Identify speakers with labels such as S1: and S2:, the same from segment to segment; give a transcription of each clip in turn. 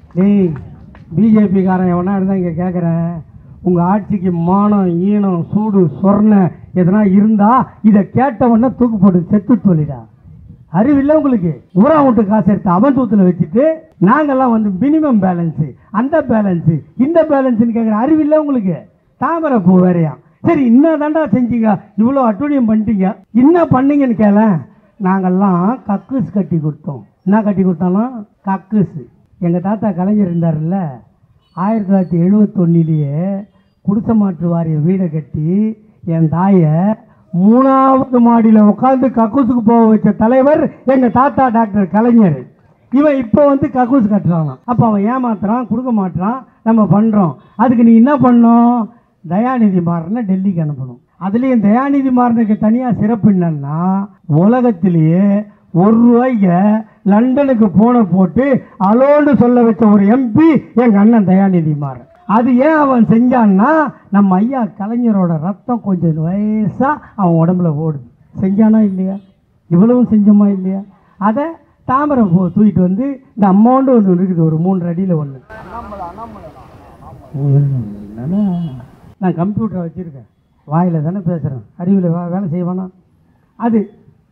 S1: டேய் பிஜேபிக்காரன் எவனா இருந்தால் இங்கே கேட்குறேன் உங்கள் ஆட்சிக்கு மானம் ஈனம் சூடு சொர்ண எதனா இருந்தா இதை கேட்டவொடனே தூக்கு போட்டு செத்து சொல்லிடா அறிவில்லை உங்களுக்கு ஊரா வீட்டு காசு எடுத்து அவன் தூத்துல வச்சுட்டு நாங்கெல்லாம் வந்து மினிமம் பேலன்ஸு அந்த பேலன்ஸு இந்த பேலன்ஸ்னு கேட்குற அறிவில்லை உங்களுக்கு தாமரை பூ வேறையா சரி என்ன தாண்டா செஞ்சீங்க இவ்வளோ அட்டூழியம் பண்ணிட்டீங்க என்ன பண்ணீங்கன்னு கேள நாங்கெல்லாம் கக்கூஸ் கட்டி கொடுத்தோம் என்ன கட்டி கொடுத்தாலும் கக்கூஸ் எங்கள் தாத்தா கலைஞர் இருந்தார்ல ஆயிரத்தி தொள்ளாயிரத்தி எழுபத்தொன்னிலேயே குடிசை மாற்று வாரிய வீடை கட்டி என் தாயை மூணாவது மாடியில் உட்காந்து கக்கூஸுக்கு போக வச்ச தலைவர் எங்கள் தாத்தா டாக்டர் கலைஞர் இவன் இப்போ வந்து கக்கூஸ் கட்டுறான் அப்போ அவன் ஏமாத்துறான் கொடுக்க மாட்றான் நம்ம பண்ணுறோம் அதுக்கு நீ என்ன பண்ணணும் தயாநிதி மாறனை டெல்லிக்கு அனுப்பணும் அதுலேயும் தயாநிதி மாறனுக்கு தனியாக சிறப்பு என்னன்னா உலகத்திலேயே ஒரு ரூபாய்க்கு லண்டனுக்கு போன போட்டு அலோன்னு சொல்ல வச்ச ஒரு எம்பி எங்கள் அண்ணன் தயாநிதி மாறன் அது ஏன் அவன் செஞ்சான்னா நம்ம ஐயா கலைஞரோட ரத்தம் கொஞ்சம் வயசாக அவன் உடம்புல ஓடுது செஞ்சானா இல்லையா இவ்வளவும் செஞ்சோமா இல்லையா அதை தாமரை பூ தூக்கிட்டு வந்து இந்த அமௌண்ட் ஒன்று இருக்குது ஒரு மூன்று அடியில் ஒன்று என்னன்னா நான் கம்ப்யூட்டரை வச்சுருக்கேன் வாயில் தானே பேசுகிறேன் அறிவில் வா வேலை செய்வானா அது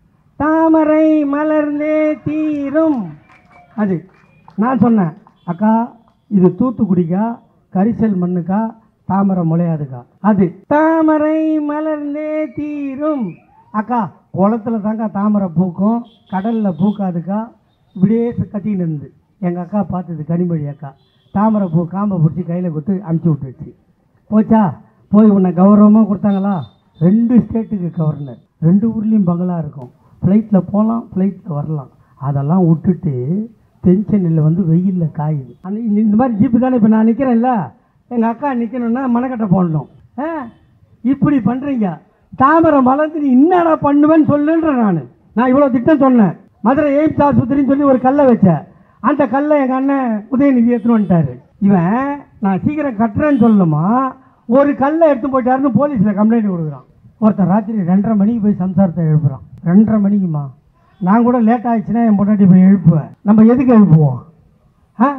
S1: தாமரை மலர்ந்தே தீரும் அது நான் சொன்னேன் அக்கா இது தூத்துக்குடிக்கா கரிசல் மண்ணுக்கா தாமரை முளையாதுக்கா அது தாமரை மலர்ந்தே தீரும் அக்கா குளத்துல தாங்க தாமரை பூக்கும் கடலில் பூக்காதுக்கா இப்படியே கத்தின்னு இருந்து எங்கள் அக்கா பார்த்தது கனிமொழி அக்கா தாமரை பூ காம்பை பிடிச்சி கையில் கொடுத்து அமுச்சு விட்டுருச்சு போச்சா போய் உன்னை கௌரவமாக கொடுத்தாங்களா ரெண்டு ஸ்டேட்டுக்கு கவர்னர் ரெண்டு ஊர்லேயும் பங்களா இருக்கும் ஃப்ளைட்டில் போகலாம் ஃப்ளைட்டில் வரலாம் அதெல்லாம் விட்டுட்டு தென்சென்னையில் வந்து வெயிலில் காயுது அந்த இந்த- இந்த மாதிரி ஜீப்பு தானே இப்போ நான் நிற்கிறேன்ல எங்கள் அக்கா நிற்கணும்னா மனக்கட்டை போடணும் ஆ இப்படி பண்ணுறீங்க தாமரை மலர்ந்து நீ என்னடா பண்ணுவேன்னு சொல்லுன்றேன் நான் நான் இவ்வளோ திட்டம் சொன்னேன் மதுரை எய்ம்ஸ் ஆஸ்பத்திரின்னு சொல்லி ஒரு கல்லை வச்சேன் அந்த கல்லை எங்கள் அண்ணன் உதயநிதி எடுத்துன்னு வந்துட்டாரு இவன் நான் சீக்கிரம் கட்டுறேன்னு சொல்லணுமா ஒரு கல்லை எடுத்து போயிட்டாருன்னு போலீஸில் கம்ப்ளைண்ட் கொடுக்குறான் ஒருத்தன் ராத்திரி ரெண்டரை மணிக்கு போய் சம்சாரத்தை எழுப்புறான் ரெண்டரை மணிக்குமா நான் கூட லேட் ஆயிடுச்சுன்னா என் பொண்டாட்டி போய் எழுப்புவேன் நம்ம எதுக்கு எழுப்புவோம் ஆ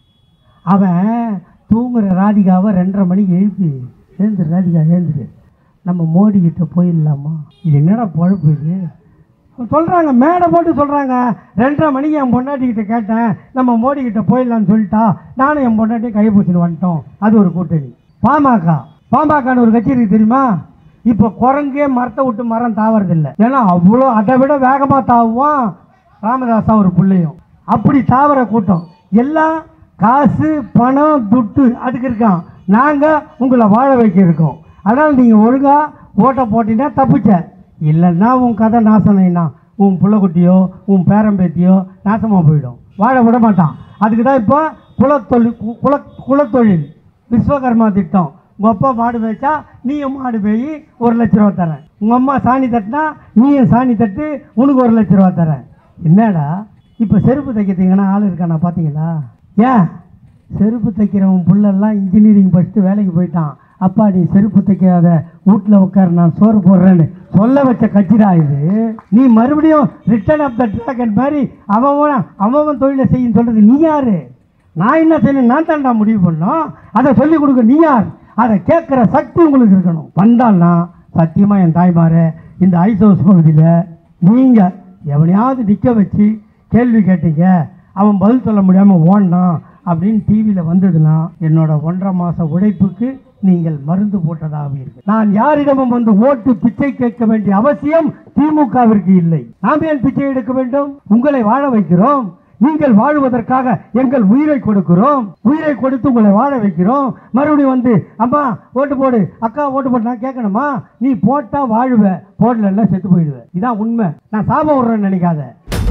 S1: அவன் தூங்குற ராதிகாவை ரெண்டரை மணிக்கு எழுப்பி எழுந்துரு ராதிகா எழுந்துரு நம்ம மோடி கிட்ட போயிடலாமா இது என்னடா பொழப்பு இது சொல்கிறாங்க மேடை போட்டு சொல்கிறாங்க ரெண்டரை மணிக்கு என் பொண்டாட்டி கிட்ட கேட்டேன் நம்ம மோடி கிட்ட போயிடலான்னு சொல்லிட்டா நானும் என் பொண்டாட்டியை கை பிடிச்சின்னு வந்துட்டோம் அது ஒரு கூட்டணி பாமக பாமகன்னு ஒரு கட்சி இருக்கு தெரியுமா இப்போ குரங்கே மரத்தை விட்டு மரம் தாவறதில்ல ஏன்னா அவ்வளோ அதை விட வேகமாக தாவுவான் ராமதாஸா ஒரு பிள்ளையும் அப்படி தாவர கூட்டம் எல்லாம் காசு பணம் துட்டு அதுக்கு இருக்கான் நாங்கள் உங்களை வாழ வைக்க இருக்கோம் அதனால் நீங்கள் ஒழுங்காக ஓட்டை போட்டீங்கன்னா தப்பிச்ச இல்லைன்னா உன் கதை நாசனைனா உன் புள்ளக்குட்டியோ உன் பேரம்பேத்தியோ நாசமாக போயிடும் வாழ விட மாட்டான் அதுக்கு தான் இப்போ குலத்தொழில் கு- குல குலத்தொழில் விஸ்வகர்மா திட்டம் உங்கள் அப்பா மாடு மேய்ச்சா நீயும் மாடு மேய் ஒரு லட்ச ரூபா தரேன் உங்கள் அம்மா சாணி தட்டினா நீயும் சாணி தட்டு உனக்கு ஒரு லட்ச ரூபா தரேன் என்னடா இப்போ செருப்பு தைக்கிறதுங்கன்னா ஆள் இருக்கானா பார்த்தீங்களா ஏன் செருப்பு தைக்கிறவன் புள்ளெல்லாம் இன்ஜினியரிங் படிச்சுட்டு வேலைக்கு போயிட்டான் அப்பா நீ செருப்பு தைக்காத வீட்டில் உட்காரு நான் சோறு போடுறேன்னு சொல்ல வச்ச கட்சிடா இது நீ மறுபடியும் ரிட்டர்ன் ஆஃப் த ட்ராகன் மாதிரி அவன் அவன் தொழிலை செய்யும் சொல்றது நீ யாரு நான் என்ன செய்யணும் நான் தான்டா முடிவு பண்ணோம் அதை சொல்லி கொடுக்க நீ யார் அதை கேட்குற சக்தி உங்களுக்கு இருக்கணும் வந்தால்னா சத்தியமாக என் தாய்மாரே இந்த ஐஸ் ஹவுஸ் பகுதியில் நீங்கள் எவனையாவது நிற்க வச்சு கேள்வி கேட்டீங்க அவன் பதில் சொல்ல முடியாமல் ஓடினான் அப்படின்னு டிவியில் வந்ததுன்னா என்னோட ஒன்றரை மாத உழைப்புக்கு நீங்கள் மருந்து போட்டதாவீர்கள் நான் யாரிடமும் வந்து ஓட்டு பிச்சை கேட்க வேண்டிய அவசியம் திமுகவிற்கு இல்லை நாம் ஏன் பிச்சை எடுக்க வேண்டும் உங்களை வாழ வைக்கிறோம் நீங்கள் வாழ்வதற்காக எங்கள் உயிரை கொடுக்கிறோம் உயிரை கொடுத்து உங்களை வாழ வைக்கிறோம் மறுபடியும் வந்து அம்மா ஓட்டு போடு அக்கா ஓட்டு போட்டு நான் கேட்கணுமா நீ போட்டா வாழுவ போடலன்னா செத்து போயிடுவேன் இதான் உண்மை நான் சாபம் விடுறேன்னு நினைக்காத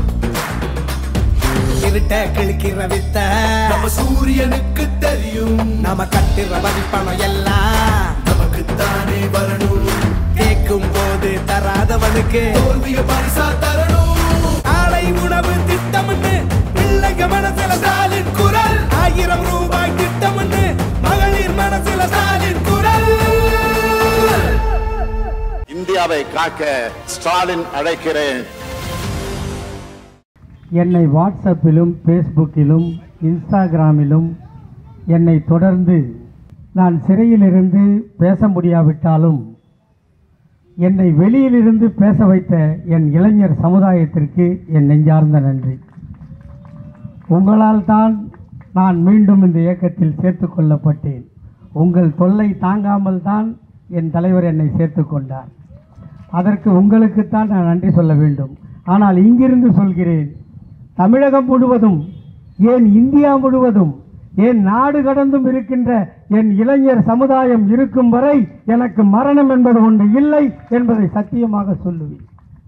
S2: இருட்ட கிழிக்கிற வித்த
S3: நம்ம சூரியனுக்கு தெரியும்
S2: நாம கட்டுற வரிப்பணம் எல்லாம்
S3: நமக்குத்தானே வரணும்
S2: கேட்கும் போது தராதவனுக்கு
S3: தோல்விய பரிசா தரணும்
S2: ஆலை உணவு திட்டம்னு பிள்ளைங்க மனசுல ஸ்டாலின் குரல் ஆயிரம் ரூபாய் திட்டம்னு மகளிர் மனசுல ஸ்டாலின் குரல்
S4: இந்தியாவை காக்க ஸ்டாலின் அழைக்கிறேன்
S1: என்னை வாட்ஸ்அப்பிலும் ஃபேஸ்புக்கிலும் இன்ஸ்டாகிராமிலும் என்னை தொடர்ந்து நான் சிறையிலிருந்து பேச முடியாவிட்டாலும் என்னை வெளியிலிருந்து பேச வைத்த என் இளைஞர் சமுதாயத்திற்கு என் நெஞ்சார்ந்த நன்றி உங்களால் தான் நான் மீண்டும் இந்த இயக்கத்தில் சேர்த்து கொள்ளப்பட்டேன் உங்கள் தொல்லை தாங்காமல் தான் என் தலைவர் என்னை சேர்த்து கொண்டார் அதற்கு உங்களுக்குத்தான் நான் நன்றி சொல்ல வேண்டும் ஆனால் இங்கிருந்து சொல்கிறேன் தமிழகம் முழுவதும் ஏன் இந்தியா முழுவதும் ஏன் நாடு கடந்தும் இருக்கின்ற என் இளைஞர் சமுதாயம் இருக்கும் வரை எனக்கு மரணம் என்பது ஒன்று இல்லை என்பதை சத்தியமாக சொல்லுவேன்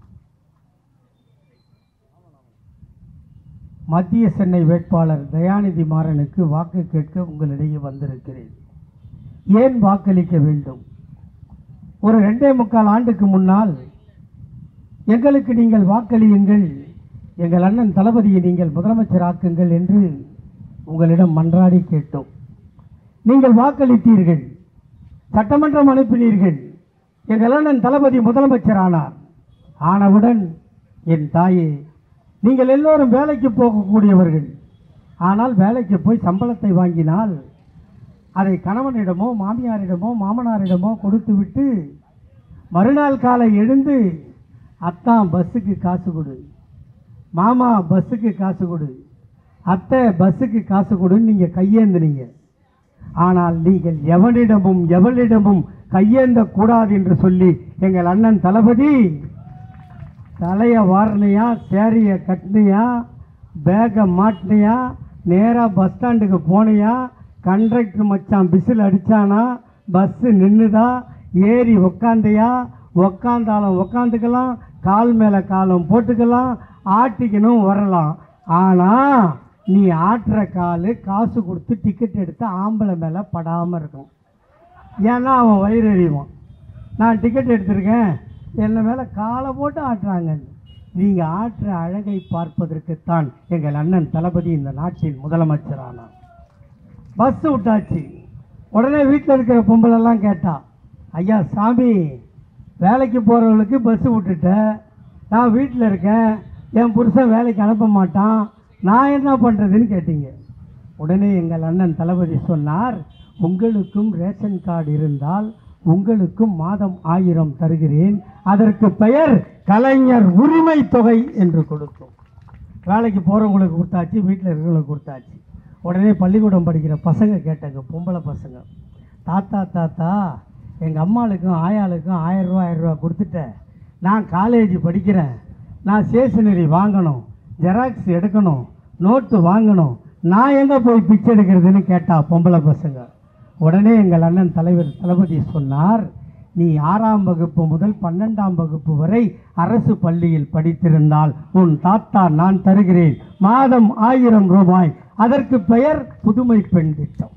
S1: மத்திய சென்னை வேட்பாளர் தயாநிதி மாறனுக்கு வாக்கு கேட்க உங்களிடையே வந்திருக்கிறேன் ஏன் வாக்களிக்க வேண்டும் ஒரு ரெண்டே முக்கால் ஆண்டுக்கு முன்னால் எங்களுக்கு நீங்கள் வாக்களியுங்கள் எங்கள் அண்ணன் தளபதியை நீங்கள் முதலமைச்சராக்குங்கள் என்று உங்களிடம் மன்றாடி கேட்டோம் நீங்கள் வாக்களித்தீர்கள் சட்டமன்றம் அனுப்பினீர்கள் எங்கள் அண்ணன் தளபதி முதலமைச்சரானார் ஆனவுடன் என் தாயே நீங்கள் எல்லோரும் வேலைக்கு போகக்கூடியவர்கள் ஆனால் வேலைக்கு போய் சம்பளத்தை வாங்கினால் அதை கணவனிடமோ மாமியாரிடமோ மாமனாரிடமோ கொடுத்துவிட்டு மறுநாள் காலை எழுந்து அத்தான் பஸ்ஸுக்கு காசு கொடு மாமா பஸ்ஸுக்கு காசு கொடு அத்தை பஸ்ஸுக்கு காசு கொடுன்னு நீங்கள் கையேந்தினீங்க ஆனால் நீங்கள் எவனிடமும் எவளிடமும் கையேந்த கூடாது என்று சொல்லி எங்கள் அண்ணன் தளபதி தலையை வாரினியா சேரியை கட்டினியா பேக்கை மாட்டினியா நேராக பஸ் ஸ்டாண்டுக்கு போனியா கண்டக்டர் மச்சான் பிசில் அடித்தானா பஸ்ஸு நின்றுதா ஏறி உக்காந்தியா உக்காந்தாலும் உக்காந்துக்கலாம் கால் மேலே காலம் போட்டுக்கலாம் ஆட்டிக்கணும் வரலாம் ஆனால் நீ ஆட்டுற கால் காசு கொடுத்து டிக்கெட் எடுத்து ஆம்பளை மேலே படாமல் இருக்கும் ஏன்னா அவன் வயிறு எறிவான் நான் டிக்கெட் எடுத்திருக்கேன் என்ன மேலே காலை போட்டு ஆட்டுறாங்க நீங்கள் ஆற்ற அழகை பார்ப்பதற்குத்தான் எங்கள் அண்ணன் தளபதி இந்த நாட்டின் முதலமைச்சரானார் பஸ் விட்டாச்சு உடனே வீட்டில் இருக்கிற பொம்பளெல்லாம் கேட்டா ஐயா சாமி வேலைக்கு போகிறவங்களுக்கு பஸ்ஸு விட்டுட்டேன் நான் வீட்டில் இருக்கேன் என் புருஷன் வேலைக்கு அனுப்ப மாட்டான் நான் என்ன பண்ணுறதுன்னு கேட்டீங்க உடனே எங்கள் அண்ணன் தளபதி சொன்னார் உங்களுக்கும் ரேஷன் கார்டு இருந்தால் உங்களுக்கும் மாதம் ஆயிரம் தருகிறேன் அதற்கு பெயர் கலைஞர் உரிமை தொகை என்று கொடுத்தோம் வேலைக்கு போகிறவங்களுக்கு கொடுத்தாச்சு வீட்டில் இருக்கிறவங்களுக்கு கொடுத்தாச்சு உடனே பள்ளிக்கூடம் படிக்கிற பசங்க கேட்டாங்க பொம்பளை பசங்க தாத்தா தாத்தா எங்கள் அம்மாளுக்கும் ஆயாளுக்கும் ஆயிரம் ரூபா ஆயிரம் ரூபா கொடுத்துட்டேன் நான் காலேஜ் படிக்கிறேன் நான் ஸ்டேஷனரி வாங்கணும் ஜெராக்ஸ் எடுக்கணும் நோட்டு வாங்கணும் நான் எங்கே போய் பிச்சை எடுக்கிறதுன்னு கேட்டா பொம்பளை பசங்க உடனே எங்கள் அண்ணன் தலைவர் தளபதி சொன்னார் நீ ஆறாம் வகுப்பு முதல் பன்னெண்டாம் வகுப்பு வரை அரசு பள்ளியில் படித்திருந்தால் உன் தாத்தா நான் தருகிறேன் மாதம் ஆயிரம் ரூபாய் அதற்கு பெயர் புதுமை பெண் திட்டம்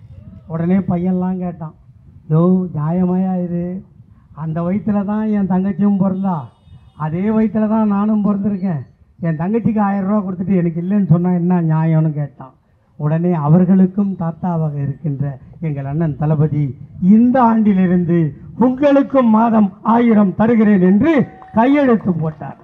S1: உடனே பையன்லாம் கேட்டான் யோ நியாயமாயா இது அந்த வயிற்றுல தான் என் தங்கச்சியும் பிறந்தா அதே வயிற்றுல தான் நானும் பிறந்திருக்கேன் என் தங்கச்சிக்கு ஆயிரம் ரூபா கொடுத்துட்டு எனக்கு இல்லைன்னு சொன்னால் என்ன நியாயம்னு கேட்டான் உடனே அவர்களுக்கும் தாத்தாவாக இருக்கின்ற எங்கள் அண்ணன் தளபதி இந்த ஆண்டிலிருந்து உங்களுக்கும் மாதம் ஆயிரம் தருகிறேன் என்று கையெழுத்து போட்டார்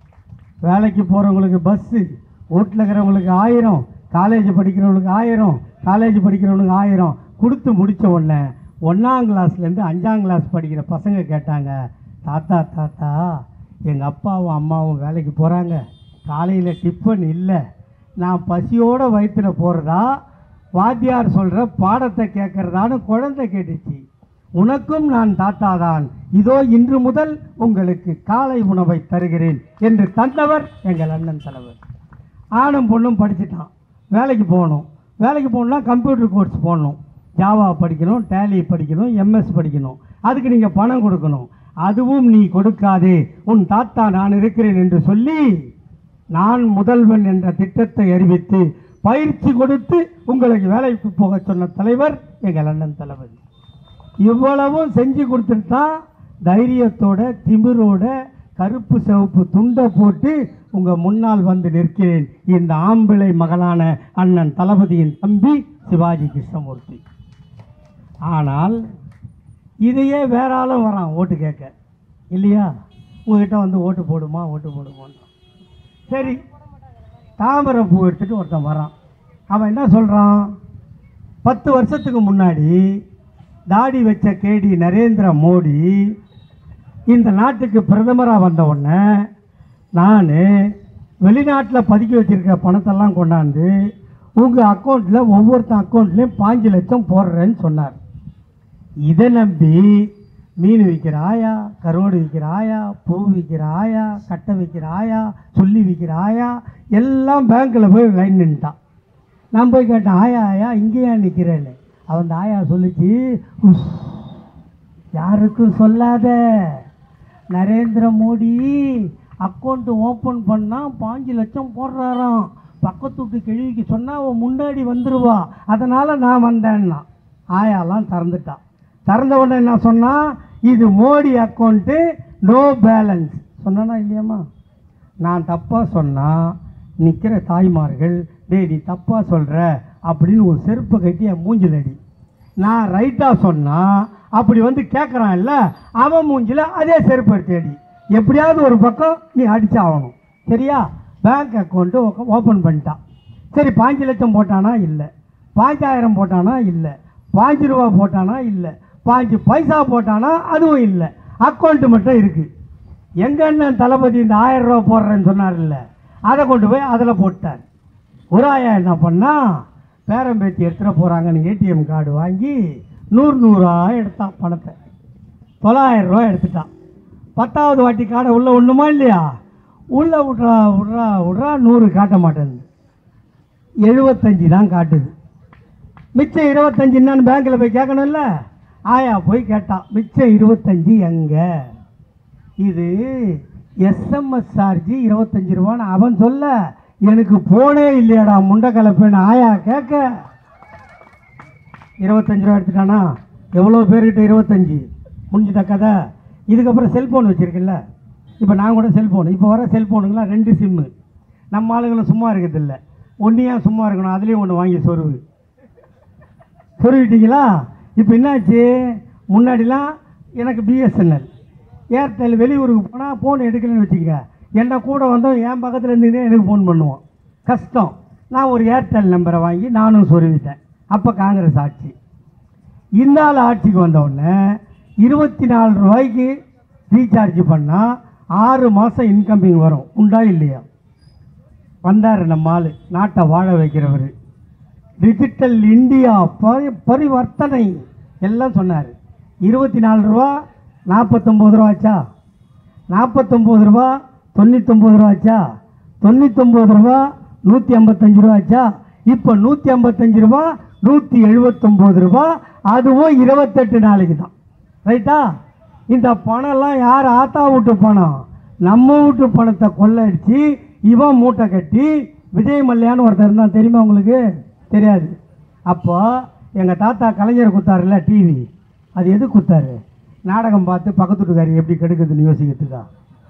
S1: வேலைக்கு போகிறவங்களுக்கு பஸ்ஸு வீட்டில் இருக்கிறவங்களுக்கு ஆயிரம் காலேஜ் படிக்கிறவங்களுக்கு ஆயிரம் காலேஜ் படிக்கிறவங்களுக்கு ஆயிரம் கொடுத்து முடித்த உடனே ஒன்றாம் கிளாஸ்லேருந்து அஞ்சாம் கிளாஸ் படிக்கிற பசங்க கேட்டாங்க தாத்தா தாத்தா எங்கள் அப்பாவும் அம்மாவும் வேலைக்கு போகிறாங்க காலையில் டிஃபன் இல்லை நான் பசியோட வயிற்றுல போகிறதா வாத்தியார் சொல்கிற பாடத்தை கேட்குறதான்னு குழந்தை கேட்டுச்சு உனக்கும் நான் தாத்தாதான் இதோ இன்று முதல் உங்களுக்கு காலை உணவை தருகிறேன் என்று தந்தவர் எங்கள் அண்ணன் தலைவர் ஆணும் பொண்ணும் படிச்சுட்டான் வேலைக்கு போகணும் வேலைக்கு போகணுன்னா கம்ப்யூட்டர் கோர்ஸ் போடணும் ஜாவா படிக்கணும் டேலி படிக்கணும் எம்எஸ் படிக்கணும் அதுக்கு நீங்கள் பணம் கொடுக்கணும் அதுவும் நீ கொடுக்காதே உன் தாத்தா நான் இருக்கிறேன் என்று சொல்லி நான் முதல்வன் என்ற திட்டத்தை அறிவித்து பயிற்சி கொடுத்து உங்களுக்கு வேலைக்கு போக சொன்ன தலைவர் எங்கள் அண்ணன் தளபதி இவ்வளவும் செஞ்சு கொடுத்துட்டா தைரியத்தோட திமிரோட கருப்பு சிவப்பு துண்டை போட்டு உங்க முன்னால் வந்து நிற்கிறேன் இந்த ஆம்பிளை மகளான அண்ணன் தளபதியின் தம்பி சிவாஜி கிருஷ்ணமூர்த்தி ஆனால் இதையே வேற ஆளும் வரான் ஓட்டு கேட்க இல்லையா உங்ககிட்ட வந்து ஓட்டு போடுமா ஓட்டு போடுமான்னு சரி தாமரை பூ எடுத்துட்டு ஒருத்தன் வரான் அவன் என்ன சொல்கிறான் பத்து வருஷத்துக்கு முன்னாடி தாடி வச்ச கேடி நரேந்திர மோடி இந்த நாட்டுக்கு பிரதமராக வந்த உடனே நான் வெளிநாட்டில் பதுக்கி வச்சிருக்க பணத்தெல்லாம் கொண்டாந்து உங்கள் அக்கௌண்ட்டில் ஒவ்வொருத்தன் அக்கௌண்ட்லேயும் பாஞ்சு லட்சம் போடுறேன்னு சொன்னார் இதை நம்பி மீன் விற்கிற ஆயா கருவாடு விற்கிற ஆயா பூ விற்கிற ஆயா கட்டை விற்கிற ஆயா சொல்லி விற்கிற ஆயா எல்லாம் பேங்க்கில் போய் லைன் நின்ட்டான் நான் போய் கேட்டேன் ஆயா ஆயா இங்கேயா நிற்கிறேன்னு அவன் அந்த ஆயா சொல்லிச்சு "உஸ், யாருக்கும் சொல்லாத நரேந்திர மோடி அக்கௌண்ட்டு ஓப்பன் பண்ணால் பாஞ்சு லட்சம் போடுறாராம் பக்கத்து வீட்டு கேள்விக்கு சொன்னால் அவன் முன்னாடி வந்துடுவா அதனால் நான் வந்தேன்னா ஆயாலாம் திறந்துட்டான் திறந்த உடனே என்ன சொன்னா இது மோடி அக்கௌண்ட்டு நோ பேலன்ஸ் சொன்னானா இல்லையாம்மா நான் தப்பாக சொன்னால் நிற்கிற தாய்மார்கள் டேய் நீ தப்பாக சொல்கிற அப்படின்னு ஒரு செருப்பை கட்டி என் மூஞ்சில் அடி நான் ரைட்டாக சொன்னால் அப்படி வந்து கேட்குறான்ல அவன் மூஞ்சில அதே செருப்பு எடுத்து அடி எப்படியாவது ஒரு பக்கம் நீ அடிச்சாகணும் சரியா பேங்க் அக்கௌண்ட்டு ஓப்பன் பண்ணிட்டான் சரி பாஞ்சு லட்சம் போட்டானா இல்லை பாஞ்சாயிரம் போட்டானா இல்லை பாஞ்சு ரூபா போட்டானா இல்லை பாஞ்சு பைசா போட்டானா அதுவும் இல்லை அக்கௌண்ட்டு மட்டும் இருக்குது எங்க அண்ணன் தளபதி இந்த ஆயிரம் ரூபா போடுறேன்னு சொன்னார்ல அதை கொண்டு போய் அதில் போட்டார் ஒரு ஆயா என்ன பண்ணா பேரம்பேத்தி எடுத்துகிட்டு போகிறாங்கன்னு ஏடிஎம் கார்டு வாங்கி நூறு நூறா எடுத்தான் பணத்தை தொள்ளாயிரம் ரூபா எடுத்துட்டான் பத்தாவது வாட்டி காடை உள்ளே ஒண்ணுமா இல்லையா உள்ளே விட்றா விட்றா விட்றா நூறு காட்ட மாட்டேங்குது எழுபத்தஞ்சு தான் காட்டுது மிச்சம் இருபத்தஞ்சு என்னன்னு பேங்க்கில் போய் கேட்கணும்ல ஆயா போய் கேட்டான் மிச்சம் இருபத்தஞ்சு எங்கே இது எஸ்எம்எஸ் சார்ஜ் இருபத்தஞ்சி ரூபான்னு அவன் சொல்ல எனக்கு போனே இல்லையாடா முண்டை கலப்பேன்னு ஆயா கேட்க இருபத்தஞ்சு ரூபா எடுத்துட்டானா எவ்வளோ பேர்கிட்ட இருபத்தஞ்சி முடிஞ்சுட்ட கதை இதுக்கப்புறம் செல்ஃபோன் வச்சுருக்குல்ல இப்போ நான் கூட செல்ஃபோன் இப்போ வர செல்ஃபோனுங்களாம் ரெண்டு சிம்மு நம்ம ஆளுங்களும் சும்மா இருக்கிறதில்ல ஒன்று ஏன் சும்மா இருக்கணும் அதுலேயும் ஒன்று வாங்கி சொருவு சொருவிட்டீங்களா இப்போ என்னாச்சு முன்னாடிலாம் எனக்கு பிஎஸ்என்எல் ஏர்டெல் வெளியூருக்கு போனால் ஃபோன் எடுக்கலன்னு வச்சுக்கங்க என்ன கூட வந்தவன் என் பக்கத்தில் இருந்துக்கிட்டே எனக்கு ஃபோன் பண்ணுவான் கஷ்டம் நான் ஒரு ஏர்டெல் நம்பரை வாங்கி நானும் சொருவிட்டேன் அப்போ காங்கிரஸ் ஆட்சி இந்த ஆள் ஆட்சிக்கு வந்த உடனே இருபத்தி நாலு ரூபாய்க்கு ரீசார்ஜ் பண்ணால் ஆறு மாதம் இன்கமிங் வரும் உண்டா இல்லையா வந்தார் நம்ம ஆள் நாட்டை வாழ வைக்கிறவர் டிஜிட்டல் இந்தியா பரி பரிவர்த்தனை எல்லாம் சொன்னார் இருபத்தி நாலு ரூபா நாற்பத்தொம்போது ரூபா ஆச்சா நாற்பத்தொம்போது ரூபா தொண்ணூத்தொம்பது ரூபா ஆச்சா தொண்ணூத்தொம்பது ரூபா நூற்றி ஐம்பத்தஞ்சு ரூபா ஆச்சா இப்போ நூற்றி ஐம்பத்தஞ்சு ரூபா நூற்றி எழுபத்தொம்போது ரூபா அதுவும் இருபத்தெட்டு நாளைக்கு தான் ரைட்டா இந்த பணம்லாம் யார் ஆத்தா வீட்டு பணம் நம்ம வீட்டு பணத்தை கொள்ளடிச்சு இவன் மூட்டை கட்டி விஜய் மல்லையான்னு ஒருத்தர் இருந்தான் தெரியுமா உங்களுக்கு தெரியாது அப்போ எங்கள் தாத்தா கலைஞர் குத்தாருல டிவி அது எது குத்தாரு நாடகம் பார்த்து பக்கத்து வீட்டுக்காரி எப்படி கெடுக்குதுன்னு யோசிக்கிறதுக்கா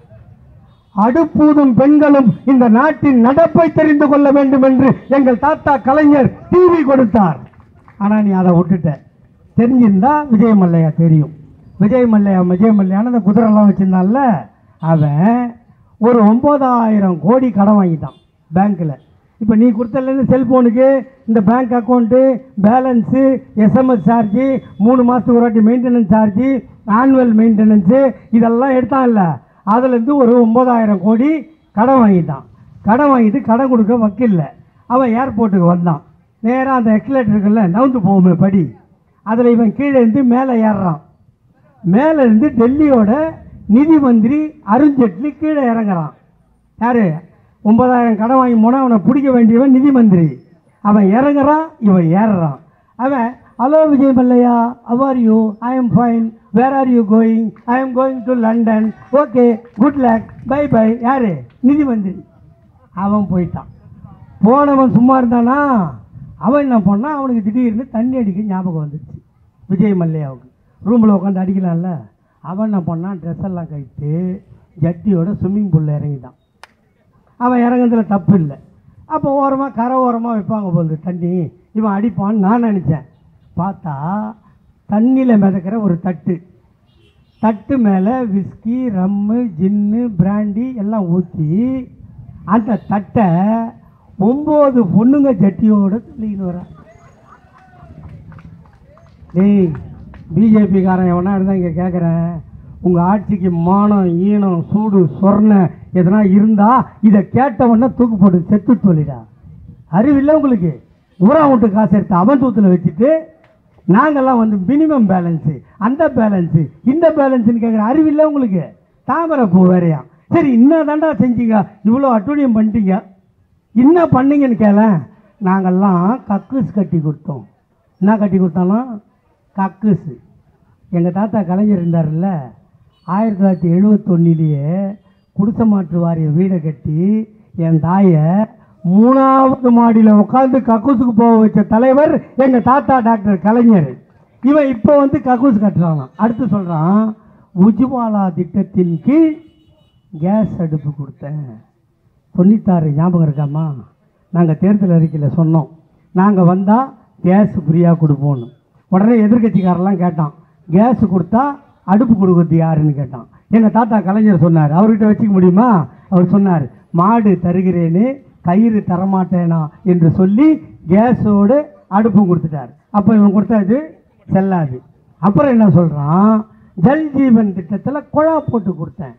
S1: அடுப்பூதும் பெண்களும் இந்த நாட்டின் நடப்பை தெரிந்து கொள்ள வேண்டும் என்று எங்கள் தாத்தா கலைஞர் டிவி கொடுத்தார் ஆனால் நீ அதை விட்டுட்ட தெரிஞ்சிருந்தா விஜய் மல்லையா தெரியும் விஜய் மல்லையா விஜய் மல்லையான அந்த குதிரைலாம் வச்சிருந்தான்ல அவன் ஒரு ஒம்பதாயிரம் கோடி கடன் வாங்கிட்டான் பேங்க்கில் இப்போ நீ கொடுத்தலேருந்து செல்ஃபோனுக்கு இந்த bank account balance SMS charge மூணு மாதத்துக்கு ஒரு வாட்டி மெயின்டெனன்ஸ் சார்ஜு ஆனுவல் மெயின்டெனன்ஸு இதெல்லாம் எடுத்தான்ல அதுலேருந்து ஒரு ஒம்பதாயிரம் கோடி கடன் வாங்கிட்டான் கடன் வாங்கிட்டு கடன் கொடுக்க வக்கில்ல அவன் ஏர்போர்ட்டுக்கு வந்தான் நேராக அந்த எக்ஸலேட்டர் இருக்குல்ல நவுந்து போகுமே படி அதில் இவன் கீழே இருந்து மேலே ஏறுறான் மேலே இருந்து டெல்லியோட நிதி மந்திரி அருண்ஜேட்லி கீழே இறங்குறான் யாரு ஒன்பதாயிரம் கடன் வாங்கி போனால் அவனை பிடிக்க வேண்டியவன் நிதி மந்திரி அவன் இறங்குறான் இவன் ஏறுறான் அவன் ஹலோ விஜய் மல்லையா அவர் you I am fine where are you going I am going to London okay good luck bye bye யாரு நிதி மந்திரி அவன் போயிட்டான் போனவன் சும்மா இருந்தானா அவன் என்ன பண்ணான் அவனுக்கு திடீர்னு தண்ணி அடிக்க ஞாபகம் வந்துச்சு விஜய் மல்லையாவுக்கு ரூமில் உட்காந்து அடிக்கலாம்ல அவன் என்ன பண்ணான் ட்ரெஸ் எல்லாம் கழித்து ஜட்டியோட ஸ்விம்மிங் பூலில் இறங்கிட்டான் அவன் இறங்குறதுல தப்பு இல்லை அப்போ ஓரமாக கரை ஓரமாக வைப்பாங்க போகுது தண்ணி இவன் அடிப்பான்னு நான் நினச்சேன் பார்த்தா தண்ணியில் மிதக்கிற ஒரு தட்டு தட்டு மேலே விஸ்கி ரம்மு ஜின்னு பிராண்டி எல்லாம் ஊற்றி அந்த தட்டை ஒம்பது பொண்ணுங்க ஜட்டியோட தள்ளிக்கிட்டு வரா டேய் பிஜேபிக்காரன் எவனா இருந்தால் இங்கே கேட்குறேன் உங்கள் ஆட்சிக்கு மானம் ஈனம் சூடு சொர்ண எதனா இருந்தால் இதை கேட்டவொடனே தூக்கு போட்டு செத்து சொல்லிடா அறிவில்லை உங்களுக்கு ஊரா விட்டு காசு எடுத்து அவன் தூத்தில் வச்சுட்டு நாங்கெல்லாம் வந்து மினிமம் பேலன்ஸு அந்த பேலன்ஸு இந்த பேலன்ஸுன்னு கேட்குற அறிவில்லை உங்களுக்கு தாமரை பூ வேறையா சரி இன்னும் தாண்டா செஞ்சீங்க இவ்வளோ அட்டூழியம் பண்ணிட்டீங்க என்ன பண்ணீங்கன்னு கேள நாங்கெல்லாம் கக்கூஸ் கட்டி கொடுத்தோம் என்ன கட்டி கொடுத்தாலும் கக்கூஸ் எங்கள் தாத்தா கலைஞர் இருந்தார்ல ஆயிரத்தி தொள்ளாயிரத்தி எழுபத்தொன்னிலேயே குடிசை மாற்று வாரிய வீடை கட்டி என் தாயை மூணாவது மாடியில் உட்காந்து கக்கூஸுக்கு போக வச்ச தலைவர் எங்கள் தாத்தா டாக்டர் கலைஞர் இவன் இப்போ வந்து கக்கூஸ் கட்டுறான் அடுத்து சொல்கிறான் உஜ்வாலா திட்டத்தின் கீழ் கேஸ் அடுப்பு கொடுத்தேன் தொண்ணூத்தாறு ஞாபகம் இருக்காமா நாங்கள் தேர்தல் அறிக்கையில் சொன்னோம் நாங்கள் வந்தால் கேஸ் ஃப்ரீயாக கொடுப்போம்னு உடனே எதிர்க்கட்சிக்காரெல்லாம் கேட்டான் கேஸ் கொடுத்தா அடுப்பு கொடுக்குறது யாருன்னு கேட்டான் எங்கள் தாத்தா கலைஞர் சொன்னார் அவர்கிட்ட வச்சுக்க முடியுமா அவர் சொன்னார் மாடு தருகிறேன்னு கயிறு தரமாட்டேனா என்று சொல்லி கேஸோடு அடுப்பும் கொடுத்துட்டார் அப்போ இவன் கொடுத்தது செல்லாது அப்புறம் என்ன சொல்கிறான் ஜல் ஜீவன் திட்டத்தில் குழா போட்டு கொடுத்தேன்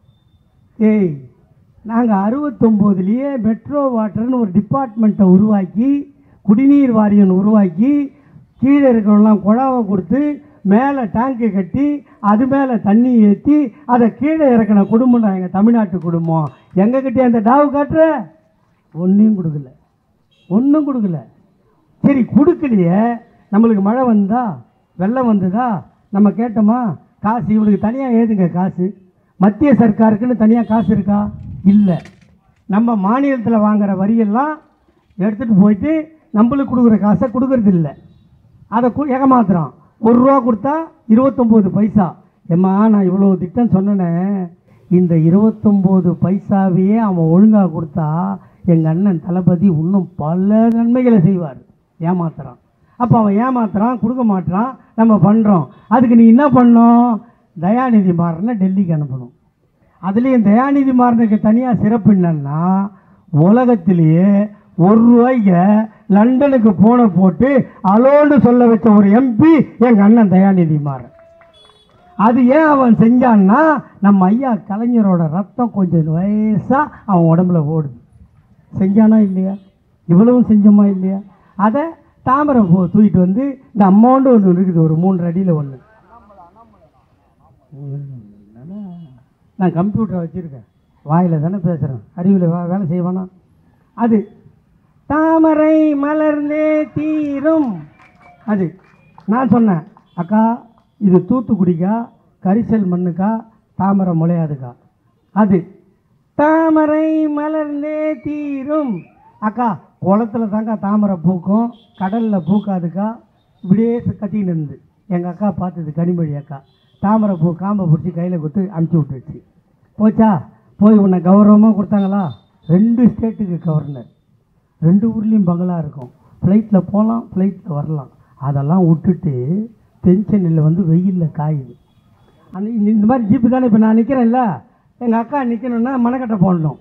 S1: ஏய் நாங்கள் அறுபத்தொம்போதுலேயே மெட்ரோ வாட்டர்னு ஒரு டிபார்ட்மெண்ட்டை உருவாக்கி குடிநீர் வாரியம் உருவாக்கி கீழே இருக்கிறவங்களாம் குழாவை கொடுத்து மேலே டேங்க்கு கட்டி அது மேலே தண்ணி ஏற்றி அதை கீழே இறக்கின குடும்பம் தான் எங்கள் தமிழ்நாட்டு குடும்பம் எங்ககிட்டே அந்த டாவு காட்டுற ஒன்றையும் கொடுக்கல ஒன்றும் கொடுக்கல சரி கொடுக்கலையே நம்மளுக்கு மழை வந்தா வெள்ளம் வந்ததா நம்ம கேட்டோமா காசு இவனுக்கு தனியாக ஏதுங்க காசு மத்திய சர்க்காருக்குன்னு தனியாக காசு இருக்கா இல்லை நம்ம மாநிலத்தில் வாங்குற வரியெல்லாம் எடுத்துகிட்டு போயிட்டு நம்மளுக்கு கொடுக்குற காசை கொடுக்கறது இல்லை அதை கு ஏமாத்துறான் ஒரு ரூபா கொடுத்தா இருபத்தொம்போது பைசா ஏம்மா நான் இவ்வளோ திட்டம் சொன்னேனே இந்த இருபத்தொம்போது பைசாவையே அவன் ஒழுங்காக கொடுத்தா எங்கள் அண்ணன் தளபதி இன்னும் பல நன்மைகளை செய்வார் ஏமாத்துறான் அப்போ அவன் ஏமாத்துறான் கொடுக்க மாட்றான் நம்ம பண்ணுறோம் அதுக்கு நீ என்ன பண்ணணும் தயாநிதி மாறனை டெல்லிக்கு அனுப்பணும் அதுலேயும் தயாநிதி மாறனுக்கு தனியாக சிறப்பு என்னன்னா உலகத்திலேயே ஒரு ரூபாய்க்கு லண்டனுக்கு போன போட்டு அலோன்னு சொல்ல வச்ச ஒரு எம்பி எங்கள் அண்ணன் தயாநிதி மாறன் அது ஏன் அவன் செஞ்சான்னா நம்ம ஐயா கலைஞரோட ரத்தம் கொஞ்சம் வயசாக அவன் உடம்புல ஓடுது செஞ்சானா இல்லையா இவ்வளவும் செஞ்சோமா இல்லையா அதை தாமரை பூ தூக்கிட்டு வந்து இந்த அம்மாண்டு ஒன்று இருக்குது ஒரு மூன்று அடியில் ஒன்று நான் கம்ப்யூட்டரை வச்சுருக்கேன் வாயில் தானே பேசுகிறேன் அறிவில் வா வேலை செய்வானா அது தாமரை மலர்ந்தே தீரும் அது நான் சொன்னேன் அக்கா இது தூத்துக்குடிக்கா கரிசல் மண்ணுக்கா தாமரை முளையாதுக்கா அது தாமரை மலர்ந்தே தீரும் அக்கா குளத்துல தாங்க தாமரை பூக்கும் கடலில் பூக்காதுக்கா இப்படியே கத்தின்னு இருந்து எங்கள் அக்கா பார்த்தது கனிமொழி அக்கா தாமரை பூ காம்பை பிடிச்சி கையில் கொடுத்து அமுச்சு விட்டுருச்சு போச்சா போய் உன்னை கௌரவமாக கொடுத்தாங்களா ரெண்டு ஸ்டேட்டுக்கு கவர்னர் ரெண்டு ஊர்லேயும் பங்களா இருக்கும் ஃப்ளைட்டில் போகலாம் ஃப்ளைட்டில் வரலாம் அதெல்லாம் விட்டுட்டு தென்சென்னையில் வந்து வெயிலில் காயுது அந்த இந்த இந்த மாதிரி ஜீப்பு தானே இப்போ நான் நிற்கிறேன்ல எங்கள் அக்கா நிற்கணுன்னா மனக்கட்டை போடணும்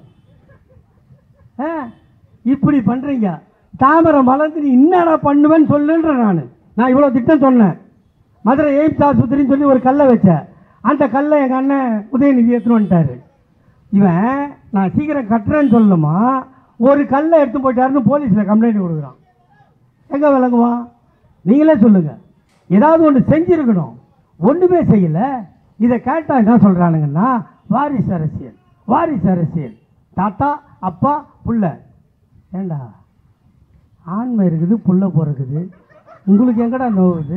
S1: ஆ இப்படி பண்ணுறீங்க தாமரை மலர்ந்து நீ என்னடா பண்ணுவேன்னு சொல்லுன்ற நான் நான் இவ்வளோ திட்டம் சொன்னேன் மதுரை எய்ம்ஸ் ஆஸ்பத்திரின்னு சொல்லி ஒரு கல்லை வச்சேன் அந்த கல்லை எங்கள் அண்ணன் உதயநிதி எடுத்துன்னு வந்துட்டார் இவன் நான் சீக்கிரம் கட்டுறேன்னு சொல்லணுமா ஒரு கல்லை எடுத்து போயிட்டாருன்னு போலீஸில் கம்ப்ளைண்ட் கொடுக்குறான் எங்கே விளங்குவான் நீங்களே சொல்லுங்கள் ஏதாவது ஒன்று செஞ்சுருக்கணும் ஒன்றுமே செய்யலை இதை கேட்டால் என்ன சொல்கிறானுங்கன்னா வாரிசு அரசியல் வாரிசு அரசியல் தாத்தா அப்பா புள்ள ஏண்டா ஆண்மை இருக்குது புள்ள பிறக்குது உங்களுக்கு எங்கடா நோவுது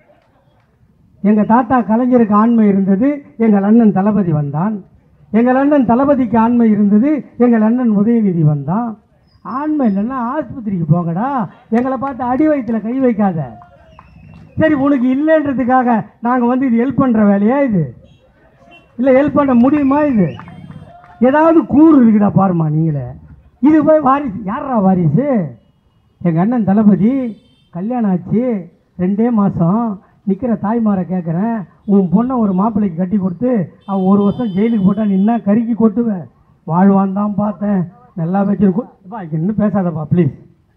S1: எங்கள் தாத்தா கலைஞருக்கு ஆண்மை இருந்தது எங்கள் அண்ணன் தளபதி வந்தான் எங்கள் அண்ணன் தளபதிக்கு ஆண்மை இருந்தது எங்கள் அண்ணன் உதயநிதி வந்தான் ஆண்மை இல்லைன்னா ஆஸ்பத்திரிக்கு போங்கடா எங்களை பார்த்து அடி வயிற்றுல கை வைக்காத சரி உனக்கு இல்லைன்றதுக்காக நாங்கள் வந்து இது ஹெல்ப் பண்ணுற வேலையா இது இல்லை ஹெல்ப் பண்ண முடியுமா இது ஏதாவது கூறு இருக்குதா பாருமா நீங்களே இது போய் வாரிசு யாரா வாரிசு எங்கள் அண்ணன் தளபதி கல்யாணம் ஆச்சு ரெண்டே மாதம் நிற்கிற தாய்மாரை கேட்குறேன் உன் பொண்ணை ஒரு மாப்பிள்ளைக்கு கட்டி கொடுத்து அவன் ஒரு வருஷம் ஜெயிலுக்கு போட்டா நீ என்ன கருக்கி கொட்டுவேன் வாழ்வான் தான் பார்த்தேன் நல்லா வச்சிருக்கோம் இன்னும் பேசாதப்பா ப்ளீஸ்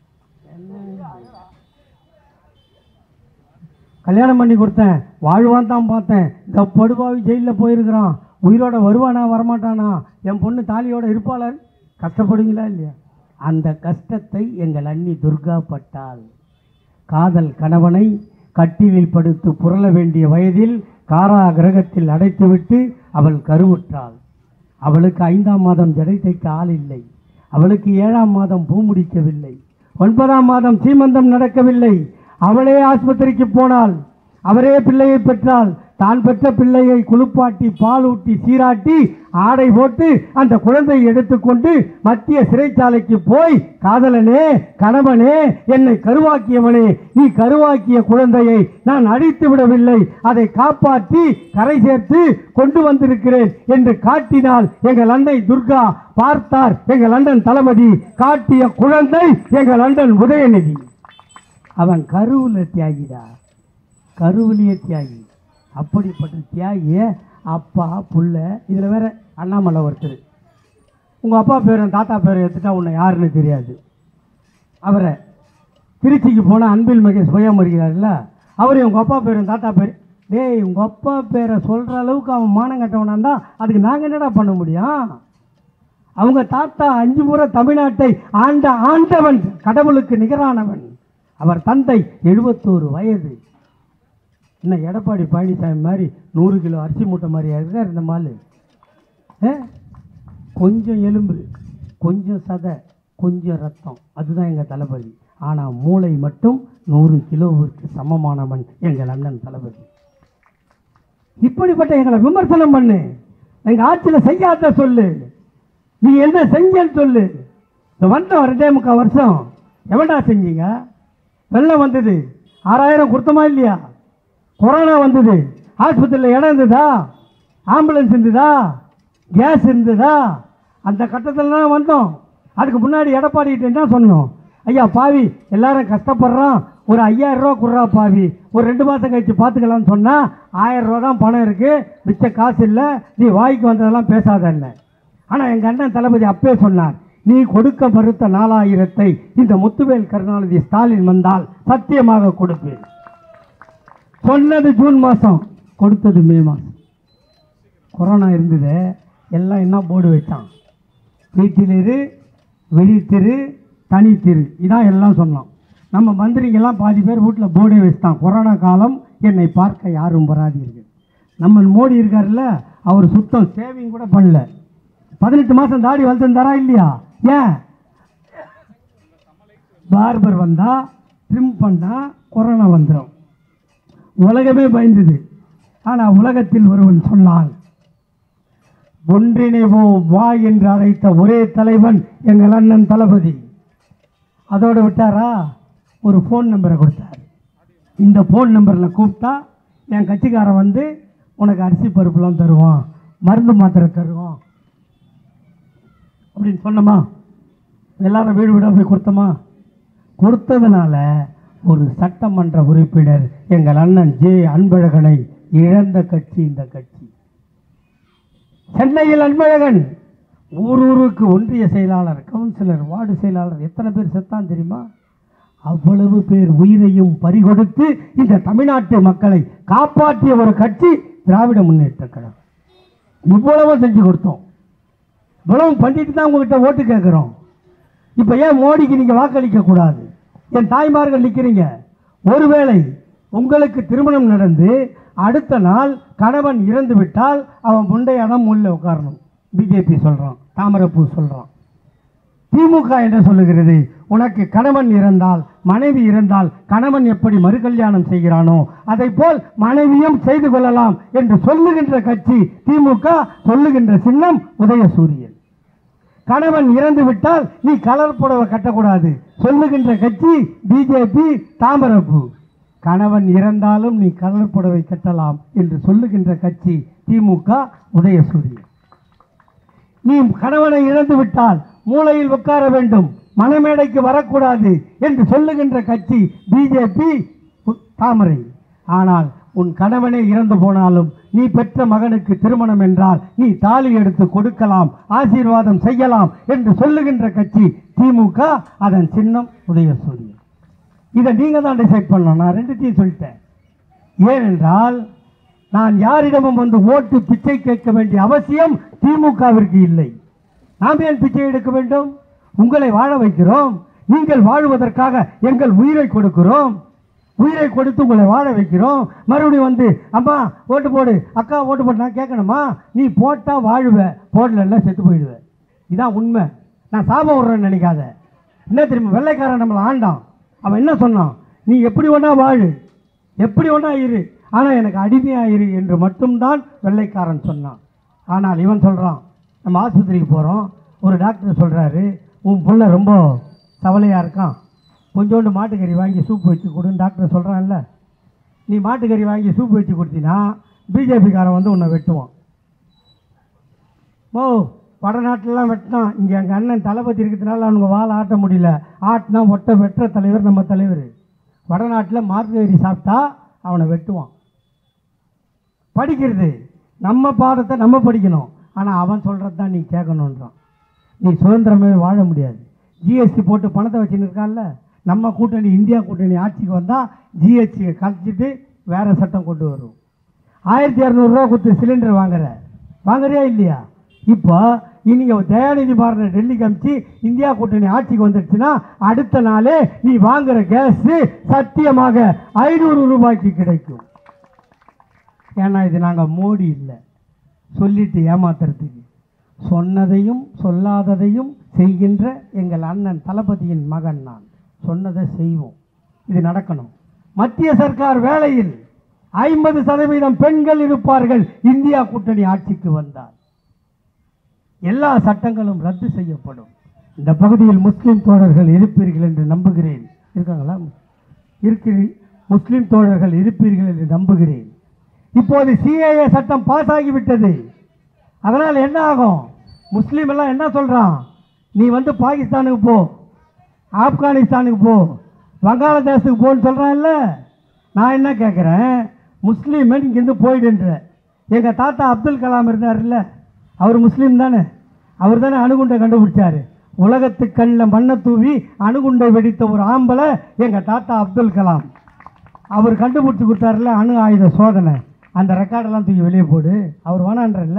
S1: கல்யாணம் பண்ணி கொடுத்தேன் வாழ்வான் தான் பார்த்தேன் இந்த படுபாவி ஜெயிலில் போயிருக்கிறான் உயிரோட வருவானா வரமாட்டானா என் பொண்ணு தாலியோட இருப்பாளா கஷ்டப்படுவீங்களா இல்லையா அந்த கஷ்டத்தை எங்கள் அண்ணி துர்கா பட்டாள் காதல் கணவனை கட்டிலில் படுத்து புரள வேண்டிய வயதில் காராகிரகத்தில் அடைத்துவிட்டு அவள் கருவுற்றாள் அவளுக்கு ஐந்தாம் மாதம் ஜடை தைக்க ஆள் இல்லை அவளுக்கு ஏழாம் மாதம் பூ முடிக்கவில்லை ஒன்பதாம் மாதம் சீமந்தம் நடக்கவில்லை அவளே ஆஸ்பத்திரிக்கு போனாள் அவரே பிள்ளையை பெற்றாள் தான் பெற்ற பிள்ளையை குளிப்பாட்டி பால் ஊட்டி சீராட்டி ஆடை போட்டு அந்த குழந்தையை எடுத்துக்கொண்டு மத்திய சிறைச்சாலைக்கு போய் காதலனே கணவனே என்னை கருவாக்கியவனே நீ கருவாக்கிய குழந்தையை நான் அடித்து விடவில்லை அதை காப்பாற்றி கரை சேர்த்து கொண்டு வந்திருக்கிறேன் என்று காட்டினால் எங்கள் அன்னை துர்கா பார்த்தார் எங்கள் அண்ணன் தளபதி காட்டிய குழந்தை எங்கள் அண்ணன் உதயநிதி அவன் கருவில் தியாகிடா கருவிலேயே தியாகி அப்படிப்பட்ட தியாகிய அப்பா புள்ள இதில் வேற அண்ணாமலை ஒருத்தர் உங்கள் அப்பா பேரும் தாத்தா பேரை எடுத்துட்டா உன்னை யாருன்னு தெரியாது அவரை திருச்சிக்கு போன அன்பில் மகேஷ் சுயம் வருகிறார்ல அவர் உங்கள் அப்பா பேரும் தாத்தா பேர் டேய் உங்கள் அப்பா பேரை சொல்கிற அளவுக்கு அவன் மானம் கட்டவனா இருந்தா அதுக்கு நாங்கள் என்னடா பண்ண முடியும் அவங்க தாத்தா அஞ்சு முறை தமிழ்நாட்டை ஆண்ட ஆண்டவன் கடவுளுக்கு நிகரானவன் அவர் தந்தை எழுபத்தோரு வயது என்ன எடப்பாடி பழனிசாமி மாதிரி நூறு கிலோ அரிசி மூட்டை மாதிரி இருக்கார் இந்த மாலு ஆ? கொஞ்சம் எலும்பு கொஞ்சம் சதை கொஞ்சம் ரத்தம் அதுதான் எங்கள் தளபதி ஆனால் மூளை மட்டும் நூறு கிலோவிற்கு சமமானவன் எங்கள் அண்ணன் தளபதி இப்படிப்பட்ட எங்களை விமர்சனம் பண்ணு எங்கள் ஆட்சியில் செய்யாத சொல்லு நீ என்ன செஞ்சேன்னு சொல்லு இந்த வந்தோம் ரெண்டே முக்கால் வருஷம் எவன்டா செஞ்சீங்க வெள்ளம் வந்தது ஆறாயிரம் கொடுத்தமா இல்லையா கொரோனா வந்தது ஆஸ்பத்திரியில் இடம் இருந்ததா ஆம்புலன்ஸ் இருந்ததா கேஸ் இருந்ததா அந்த கட்டத்தில் தான் வந்தோம் அதுக்கு முன்னாடி எடப்பாடிகிட்ட என்ன சொன்னோம் ஐயா பாவி எல்லாரும் கஷ்டப்படுறான் ஒரு ஐயாயிரம் ரூபா குடுறா பாவி ஒரு ரெண்டு மாதம் கழிச்சு பார்த்துக்கலாம்னு சொன்னால் ஆயிரம் ரூபா தான் பணம் இருக்குது மிச்ச காசு இல்லை நீ வாய்க்கு வந்ததெல்லாம் பேசாத என்ன ஆனால் எங்கள் அண்ணன் தளபதி அப்பே சொன்னார் நீ கொடுக்க மறுத்த நாலாயிரத்தை இந்த முத்துவேல் கருணாநிதி ஸ்டாலின் வந்தால் சத்தியமாக கொடுப்பேன் சொன்னது ஜூன் மாதம் கொடுத்தது மே மாதம் கொரோனா இருந்தது எல்லாம் என்ன போர்டு வச்சான் வீட்டிலிரு வெளித்திரு தனித்திரு இதான் எல்லாம் சொன்னோம் நம்ம மந்திரிங்கெல்லாம் பாதி பேர் வீட்டில் போர்டே வச்சுட்டான் கொரோனா காலம் என்னை பார்க்க யாரும் வராதீர்கள் நம்ம மோடி இருக்காருல்ல அவர் சுத்தம் சேவிங் கூட பண்ணல பதினெட்டு மாதம் தாடி வளர்த்துருந்தாரா இல்லையா ஏன் பார்பர் வந்தா ட்ரிம் பண்ணா கொரோனா வந்துடும் உலகமே பயந்தது ஆனால் உலகத்தில் ஒருவன் சொன்னான் ஒன்றிணைவோம் வா என்று அழைத்த ஒரே தலைவன் எங்கள் அண்ணன் தளபதி அதோடு விட்டாரா ஒரு ஃபோன் நம்பரை கொடுத்தார் இந்த ஃபோன் நம்பரில் கூப்பிட்டா என் கட்சிக்காரன் வந்து உனக்கு அரிசி பருப்புலாம் தருவான் மருந்து மாத்திரை தருவான் அப்படின்னு சொன்னோமா எல்லாரும் வீடு வீடாக போய் கொடுத்தோமா கொடுத்ததுனால ஒரு சட்டமன்ற உறுப்பினர் எங்கள் அண்ணன் ஜே அன்பழகனை இழந்த கட்சி இந்த கட்சி சென்னையில் அன்பழகன் ஊர் ஊருக்கு ஒன்றிய செயலாளர் கவுன்சிலர் வார்டு செயலாளர் எத்தனை பேர் செத்தான் தெரியுமா அவ்வளவு பேர் உயிரையும் பறிகொடுத்து இந்த தமிழ்நாட்டு மக்களை காப்பாற்றிய ஒரு கட்சி திராவிட முன்னேற்ற கழகம் இவ்வளவு செஞ்சு கொடுத்தோம் இவ்வளவு பண்ணிட்டு தான் உங்ககிட்ட ஓட்டு கேட்குறோம் இப்போ ஏன் மோடிக்கு நீங்கள் வாக்களிக்க கூடாது என் தாய்மார்கள் நிற்கிறீங்க ஒருவேளை உங்களுக்கு திருமணம் நடந்து அடுத்த நாள் கணவன் இறந்து விட்டால் அவன் முண்டையாதான் முள்ள உட்காரணும் பிஜேபி சொல்கிறான் தாமரப்பூ சொல்கிறான் திமுக என்ன சொல்லுகிறது உனக்கு கணவன் இறந்தால் மனைவி இறந்தால் கணவன் எப்படி மறுகல்யாணம் செய்கிறானோ அதை போல் மனைவியும் செய்து கொள்ளலாம் என்று சொல்லுகின்ற கட்சி திமுக சொல்லுகின்ற சின்னம் உதயசூரியன் கணவன் இறந்து விட்டால் நீ கலர் புடவை கட்டக்கூடாது சொல்லுகின்ற கட்சி பிஜேபி தாமரப்பூ கணவன் இறந்தாலும் நீ கலர் புடவை கட்டலாம் என்று சொல்லுகின்ற கட்சி திமுக உதயசூரியன் நீ கணவனை இழந்து விட்டால் மூளையில் உட்கார வேண்டும் மணமேடைக்கு வரக்கூடாது என்று சொல்லுகின்ற கட்சி பிஜேபி தாமரை ஆனால் உன் கணவனே இறந்து போனாலும் நீ பெற்ற மகனுக்கு திருமணம் என்றால் நீ தாலி எடுத்து கொடுக்கலாம் ஆசீர்வாதம் செய்யலாம் என்று சொல்லுகின்ற கட்சி திமுக அதன் சின்னம் உதயசூரியன் இதை நீங்க தான் டிசைட் பண்ணணும் நான் ரெண்டுத்தையும் சொல்லிட்டேன் ஏனென்றால் நான் யாரிடமும் வந்து ஓட்டு பிச்சை கேட்க வேண்டிய அவசியம் திமுகவிற்கு இல்லை நாம் ஏன் பிச்சை எடுக்க வேண்டும் உங்களை வாழ வைக்கிறோம் நீங்கள் வாழுவதற்காக எங்கள் உயிரை கொடுக்கிறோம் உயிரை கொடுத்து உங்களை வாழ வைக்கிறோம் மறுபடியும் வந்து அம்மா ஓட்டு போடு அக்கா ஓட்டு போட்டு நான் கேட்கணுமா நீ போட்டால் வாழுவ போடலன்னா செத்து போயிடுவ இதான் உண்மை நான் சாபம் விடுறேன்னு நினைக்காத என்ன தெரியுமா வெள்ளைக்காரன் நம்மளை ஆண்டான் அவன் என்ன சொன்னான் நீ எப்படி வேணா வாழு எப்படி வேணா இரு ஆனால் எனக்கு அடிமையாக இரு என்று மட்டும்தான் வெள்ளைக்காரன் சொன்னான் ஆனால் இவன் சொல்கிறான் நம்ம ஆஸ்பத்திரிக்கு போகிறோம் ஒரு டாக்டர் சொல்கிறாரு உன் புள்ள ரொம்ப கவலையாக இருக்கான் கொஞ்சோண்டு மாட்டுக்கறி வாங்கி சூப் வச்சு கொடுன்னு டாக்டர் சொல்கிறான்ல நீ மாட்டுக்கறி வாங்கி சூப் வச்சு கொடுத்தீங்கன்னா பிஜேபிக்காரன் வந்து உன்னை வெட்டுவான் ஓ வடநாட்டிலலாம் வெட்டினான் இங்கே எங்கள் அண்ணன் தளபதி இருக்கிறதுனால அவனுங்க வாழை ஆட்ட முடியல ஆட்டினா ஒட்ட வெட்டுற தலைவர் நம்ம தலைவர் வடநாட்டில் மார்கரி சாப்பிட்டா அவனை வெட்டுவான் படிக்கிறது நம்ம பாடத்தை நம்ம படிக்கணும் ஆனால் அவன் சொல்கிறது தான் நீ கேட்கணுன்றான் நீ சுதந்திரமே வாழ முடியாது ஜிஎஸ்டி போட்டு பணத்தை வச்சுன்னு இருக்கான்ல நம்ம கூட்டணி இந்தியா கூட்டணி ஆட்சிக்கு வந்தால் ஜிஎஸ்டியை கழிச்சிட்டு வேறு சட்டம் கொண்டு வரும் ஆயிரத்தி இரநூறுவா கொடுத்து சிலிண்டர் வாங்குற வாங்குறியா இல்லையா இப்போ இனிங்க தயாநிதி மாறனை டெல்லிக்கு அமிச்சு இந்தியா கூட்டணி ஆட்சிக்கு வந்துடுச்சுன்னா அடுத்த நாளே நீ வாங்குற கேஸ் சத்தியமாக ஐநூறு ரூபாய்க்கு கிடைக்கும் ஏன்னா இது நாங்கள் மோடி இல்லை சொல்லிட்டு ஏமாத்துறதுக்கு சொன்னதையும் சொல்லாததையும் செய்கின்ற எங்கள் அண்ணன் தளபதியின் மகன் நான் சொன்னதை செய்வோம் இது நடக்கணும் மத்திய சர்க்கார் வேலையில் ஐம்பது சதவீதம் பெண்கள் இருப்பார்கள் இந்தியா கூட்டணி ஆட்சிக்கு வந்தால் எல்லா சட்டங்களும் ரத்து செய்யப்படும் இந்த பகுதியில் முஸ்லிம் தோழர்கள் இருப்பீர்கள் என்று நம்புகிறேன் இருக்காங்களா இருக்கிற முஸ்லிம் தோழர்கள் இருப்பீர்கள் என்று நம்புகிறேன் இப்போது சிஏஏ சட்டம் பாஸ் ஆகிவிட்டது அதனால் என்ன ஆகும் முஸ்லீம் எல்லாம் என்ன சொல்கிறான் நீ வந்து பாகிஸ்தானுக்கு போ ஆப்கானிஸ்தானுக்கு போ வங்காளதேசத்துக்கு போன்னு சொல்கிறான்ல நான் என்ன கேட்குறேன் முஸ்லீம் இங்கேருந்து போயிடுன்ற எங்கள் தாத்தா அப்துல் கலாம் இருந்தார்ல அவர் முஸ்லீம் தானே அவர் தானே அணுகுண்டை கண்டுபிடிச்சாரு உலகத்துக்கல்ல மண்ணை தூவி அணுகுண்டை வெடித்த ஒரு ஆம்பளை எங்கள் தாத்தா அப்துல் கலாம் அவர் கண்டுபிடிச்சி கொடுத்தாருல அணு ஆயுத சோதனை அந்த ரெக்கார்டெல்லாம் தூக்கி வெளியே போடு அவர் வேணான்றல்ல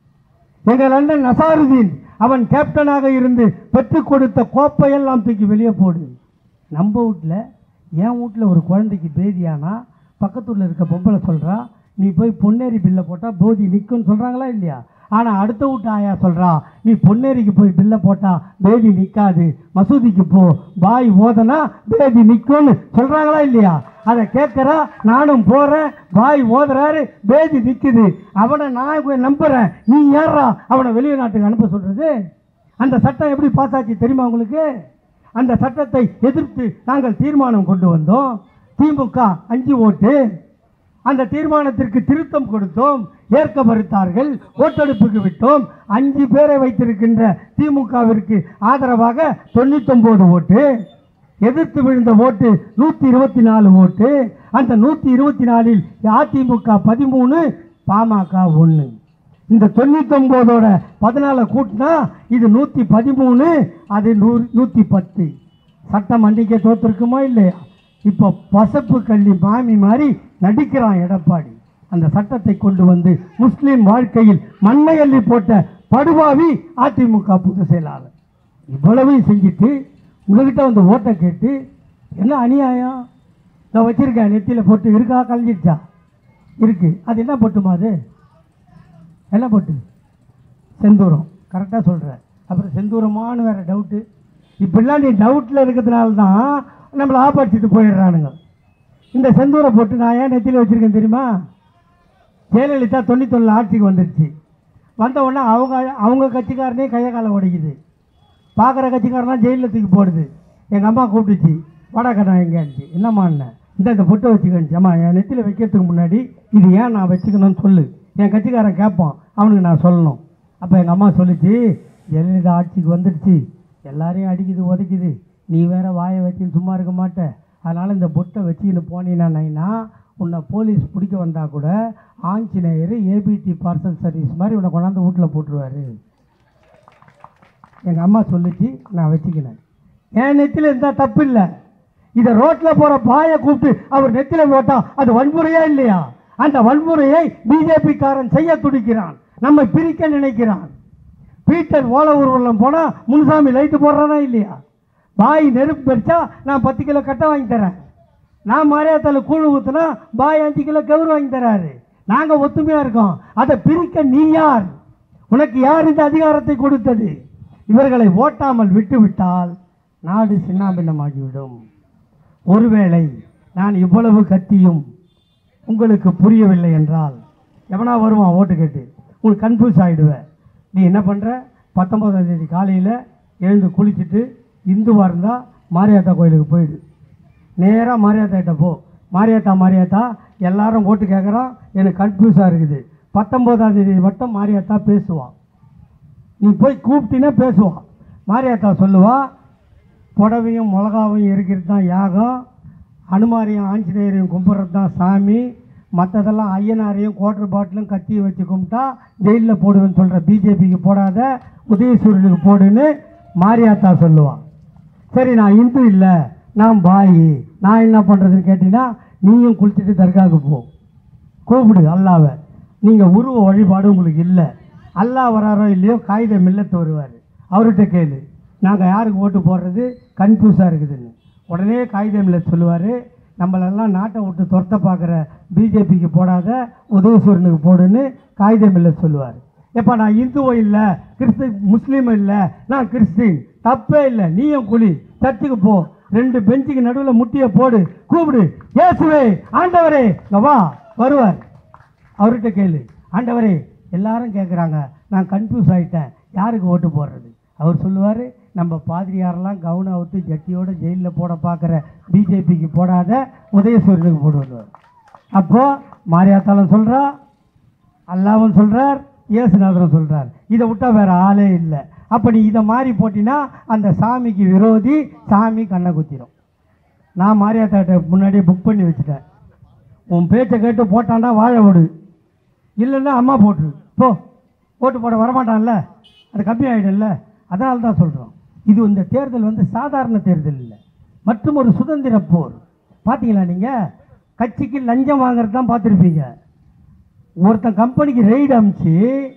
S1: எங்கள் அண்ணன் நசாருதீன் அவன் கேப்டனாக இருந்து பெற்றுக் கொடுத்த கோப்பையெல்லாம் தூக்கி வெளியே போடு நம்ம வீட்டில் என் வீட்டில் ஒரு குழந்தைக்கு பேதியானா பக்கத்துல இருக்க பொம்பளை சொல்கிறா நீ போய் பொன்னேரி பில்லை போட்டால் போதி நிற்கும்னு சொல்கிறாங்களா இல்லையா ஆனால் அடுத்த வீட்டு ஆயா சொல்கிறா நீ பொன்னேரிக்கு போய் பில்லை போட்டால் பேதி நிற்காது மசூதிக்கு போ பாய் ஓதனா பேதி நிற்கும்னு சொல்கிறாங்களா இல்லையா அதை கேட்குறா நானும் போகிறேன் பாய் ஓதுறாரு பேதி நிற்குது அவனை நான் போய் நம்புகிறேன் நீ ஏறா அவனை வெளிநாட்டுக்கு அனுப்ப சொல்கிறது அந்த சட்டம் எப்படி பாஸ் ஆச்சு தெரியுமா உங்களுக்கு அந்த சட்டத்தை எதிர்த்து நாங்கள் தீர்மானம் கொண்டு வந்தோம் திமுக அஞ்சு ஓட்டு அந்த தீர்மானத்திற்கு திருத்தம் கொடுத்தோம் ஏற்க மறுத்தார்கள் ஓட்டெடுப்புக்கு விட்டோம் அஞ்சு பேரை வைத்திருக்கின்ற திமுகவிற்கு ஆதரவாக தொண்ணூத்தொம்பது ஓட்டு எதிர்த்து விழுந்த ஓட்டு நூற்றி இருபத்தி நாலு ஓட்டு அந்த நூற்றி இருபத்தி நாலில் அதிமுக பதிமூணு பாமக ஒன்று இந்த தொண்ணூத்தொம்போதோட பதினாலை கூட்டினா இது நூற்றி பதிமூணு அது நூறு நூற்றி பத்து சட்டம் அன்றைக்கே தோற்றுருக்குமா இல்லையா இப்போ பசப்பு கள்ளி மாமி மாதிரி நடிக்கிறான் எடப்பாடி அந்த சட்டத்தை கொண்டு வந்து முஸ்லீம் வாழ்க்கையில் மண்ணை அள்ளி போட்ட படுபாவி அதிமுக பொதுச் செயலாளர் இவ்வளவையும் செஞ்சுட்டு உங்ககிட்ட வந்து ஓட்டை கேட்டு என்ன அநியாயம் நான் வச்சிருக்கேன் நெத்தியில் போட்டு இருக்கா கலைஞ்சிருச்சா இருக்கு அது என்ன போட்டுமா அது என்ன போட்டு செந்தூரம் கரெக்டாக சொல்கிறேன் அப்புறம் செந்தூரமானு வேறு டவுட்டு இப்படிலாம் நீ டவுட்டில் இருக்கிறதுனால தான் நம்மளை ஆப்படிச்சிட்டு போயிடுறானுங்க இந்த செந்தூரை போட்டு நான் ஏன் நெத்தியில் வச்சுருக்கேன் தெரியுமா ஜெயலலிதா தொண்ணூத்தொன்னில் ஆட்சிக்கு வந்துடுச்சு வந்த உடனே அவங்க அவங்க கட்சிக்காரனே கையை காலை உடைக்குது பார்க்குற கட்சிக்காரனா ஜெயிலில் தூக்கி போடுது எங்கள் அம்மா கூப்பிட்டுச்சு வடக்கண்ணா எங்கேச்சு என்னம்மா அண்ணன் இந்த இந்த பொட்டை வச்சுக்கணுச்சு அம்மா என் நெத்தியில் வைக்கிறதுக்கு முன்னாடி இது ஏன் நான் வச்சுக்கணும்னு சொல்லு என் கட்சிக்காரன் கேட்பான் அவனுக்கு நான் சொல்லணும் அப்போ எங்கள் அம்மா சொல்லிச்சு ஜெயலலிதா ஆட்சிக்கு வந்துடுச்சு எல்லாரையும் அடிக்குது உதைக்குது நீ வேற வாயை வச்சுன்னு சும்மா இருக்க மாட்ட அதனால் இந்த பொட்டை வச்சுக்கின்னு போனீங்கன்னா உன்னை போலீஸ் பிடிக்க வந்தால் கூட ஆஞ்சநேயர் ஏபிடி பார்சல் சர்வீஸ் மாதிரி உன்னை கொண்டாந்து வீட்டில் போட்டுருவாரு எங்கள் அம்மா சொல்லிச்சு நான் வச்சுக்கினேன் என் நெத்தியில் இருந்தால் தப்பு இல்லை இதை ரோட்டில் போகிற பாயை கூப்பிட்டு அவர் நெத்தியில் போட்டா அது வன்முறையா இல்லையா அந்த வன்முறையை பிஜேபிக்காரன் செய்ய துடிக்கிறான் நம்மை பிரிக்க நினைக்கிறான் பீட்டர் ஓல ஊர்வலம் போனால் முனுசாமி லைட்டு போடுறானா இல்லையா பாய் நெருப்பு பறிச்சா நான் பத்து கிலோ கட்டை வாங்கி தரேன் நான் மாரியாத்தால கூழ் ஊற்றுனா பாய் அஞ்சு கிலோ கவுரு வாங்கி தராரு நாங்கள் ஒத்துமையாக இருக்கோம் அதை பிரிக்க நீ யார் உனக்கு யார் இந்த அதிகாரத்தை கொடுத்தது இவர்களை ஓட்டாமல் விட்டுவிட்டால் நாடு சின்னாபின்னமாகிவிடும் ஒருவேளை நான் இவ்வளவு கத்தியும் உங்களுக்கு புரியவில்லை என்றால் எவனா வருவான் ஓட்டு கேட்டு உங்களுக்கு கன்ஃபியூஸ் ஆகிடுவேன் நீ என்ன பண்ணுற பத்தொன்பதாம் தேதி காலையில் எழுந்து குளிச்சுட்டு இந்துவாக இருந்தால் மாரியாத்தா கோயிலுக்கு போயிடு நேராக மாரியாத்தா கிட்ட போ மாரியாத்தா மாரியாத்தா எல்லாரும் ஓட்டு கேட்குறான் எனக்கு கன்ஃபியூஸாக இருக்குது பத்தொம்போதாம் தேதி மட்டும் மாரியாத்தா பேசுவான் நீ போய் கூப்பிட்டினா பேசுவான் மாரியாத்தா சொல்லுவா புடவையும் மிளகாவையும் இருக்கிறது தான் யாகம் அனுமாரையும் ஆஞ்சநேயரையும் கும்பிட்றது தான் சாமி மற்றதெல்லாம் ஐயனாரையும் குவார்டர் பாட்டிலும் கத்தியும் வச்சு கும்பிட்டா ஜெயிலில் போடுவேன்னு சொல்கிற பிஜேபிக்கு போடாத உதயசூரியனுக்கு போடுன்னு மாரியாத்தா சொல்லுவான் சரி நான் இந்து இல்லை நான் பாய் நான் என்ன பண்ணுறதுன்னு கேட்டிங்கன்னா நீயும் குளிச்சுட்டு தர்காவுக்கு போ கூப்பிடு அல்லாவை நீங்கள் உருவ வழிபாடு உங்களுக்கு இல்லை அல்லாஹ் வராரோ இல்லையோ காகித மில்லத்து வருவார் அவர்கிட்ட கேளு நாங்கள் யாருக்கு ஓட்டு போடுறது கன்ஃபியூஸாக இருக்குதுன்னு உடனே காகித மில்லத் சொல்லுவார் நம்மளெல்லாம் நாட்டை விட்டு துரத்த பார்க்குற பிஜேபிக்கு போடாத உதயசூரனுக்கு போடுன்னு காகித மில்லத் சொல்லுவார் எப்போ நான் இந்துவும் இல்லை கிறிஸ்து முஸ்லீமும் இல்லை நான் கிறிஸ்டின் தப்பே இல்லை நீயும் குழி சர்ச்சுக்கு போ ரெண்டு பெஞ்சுக்கு நடுவில் முட்டியை போடு கூப்பிடு இயேசுவே ஆண்டவரே இங்க வா வருவார் அவர்கிட்ட கேளு ஆண்டவரே எல்லாரும் கேட்குறாங்க நான் கன்ஃபியூஸ் ஆகிட்டேன் யாருக்கு ஓட்டு போடுறது அவர் சொல்லுவார் நம்ம பாதிரியாரெல்லாம் கவுனை அவுத்து ஜட்டியோட ஜெயிலில் போட பார்க்குற பிஜேபிக்கு போடாத உதயசூரியனுக்கு போடுவார் அப்போது மாரியாத்தாலும் சொல்கிறா அல்லாவும் சொல்கிறார் இயேசுநாதரும் சொல்கிறார் இதை விட்டா வேற ஆளே இல்லை அப்போ நீ இதை மாறி போட்டினா அந்த சாமிக்கு விரோதி சாமி கண்ணை குத்திரும் நான் மாரியாத்தாட்ட முன்னாடியே புக் பண்ணி வச்சுட்டேன் உன் பேச்சை கேட்டு போட்டான்டா வாழ விடு இல்லைன்னா அம்மா போட்டுரு போ ஓட்டு போட வரமாட்டான்ல அது கம்மி ஆகிடும்ல அதனால தான் சொல்கிறோம் இது இந்த தேர்தல் வந்து சாதாரண தேர்தல் இல்லை மற்றும் ஒரு சுதந்திர போர் பார்த்தீங்களா நீங்கள் கட்சிக்கு லஞ்சம் வாங்குறது தான் பார்த்துருப்பீங்க ஒருத்தன் கம்பெனிக்கு ரெய்டு அமிச்சு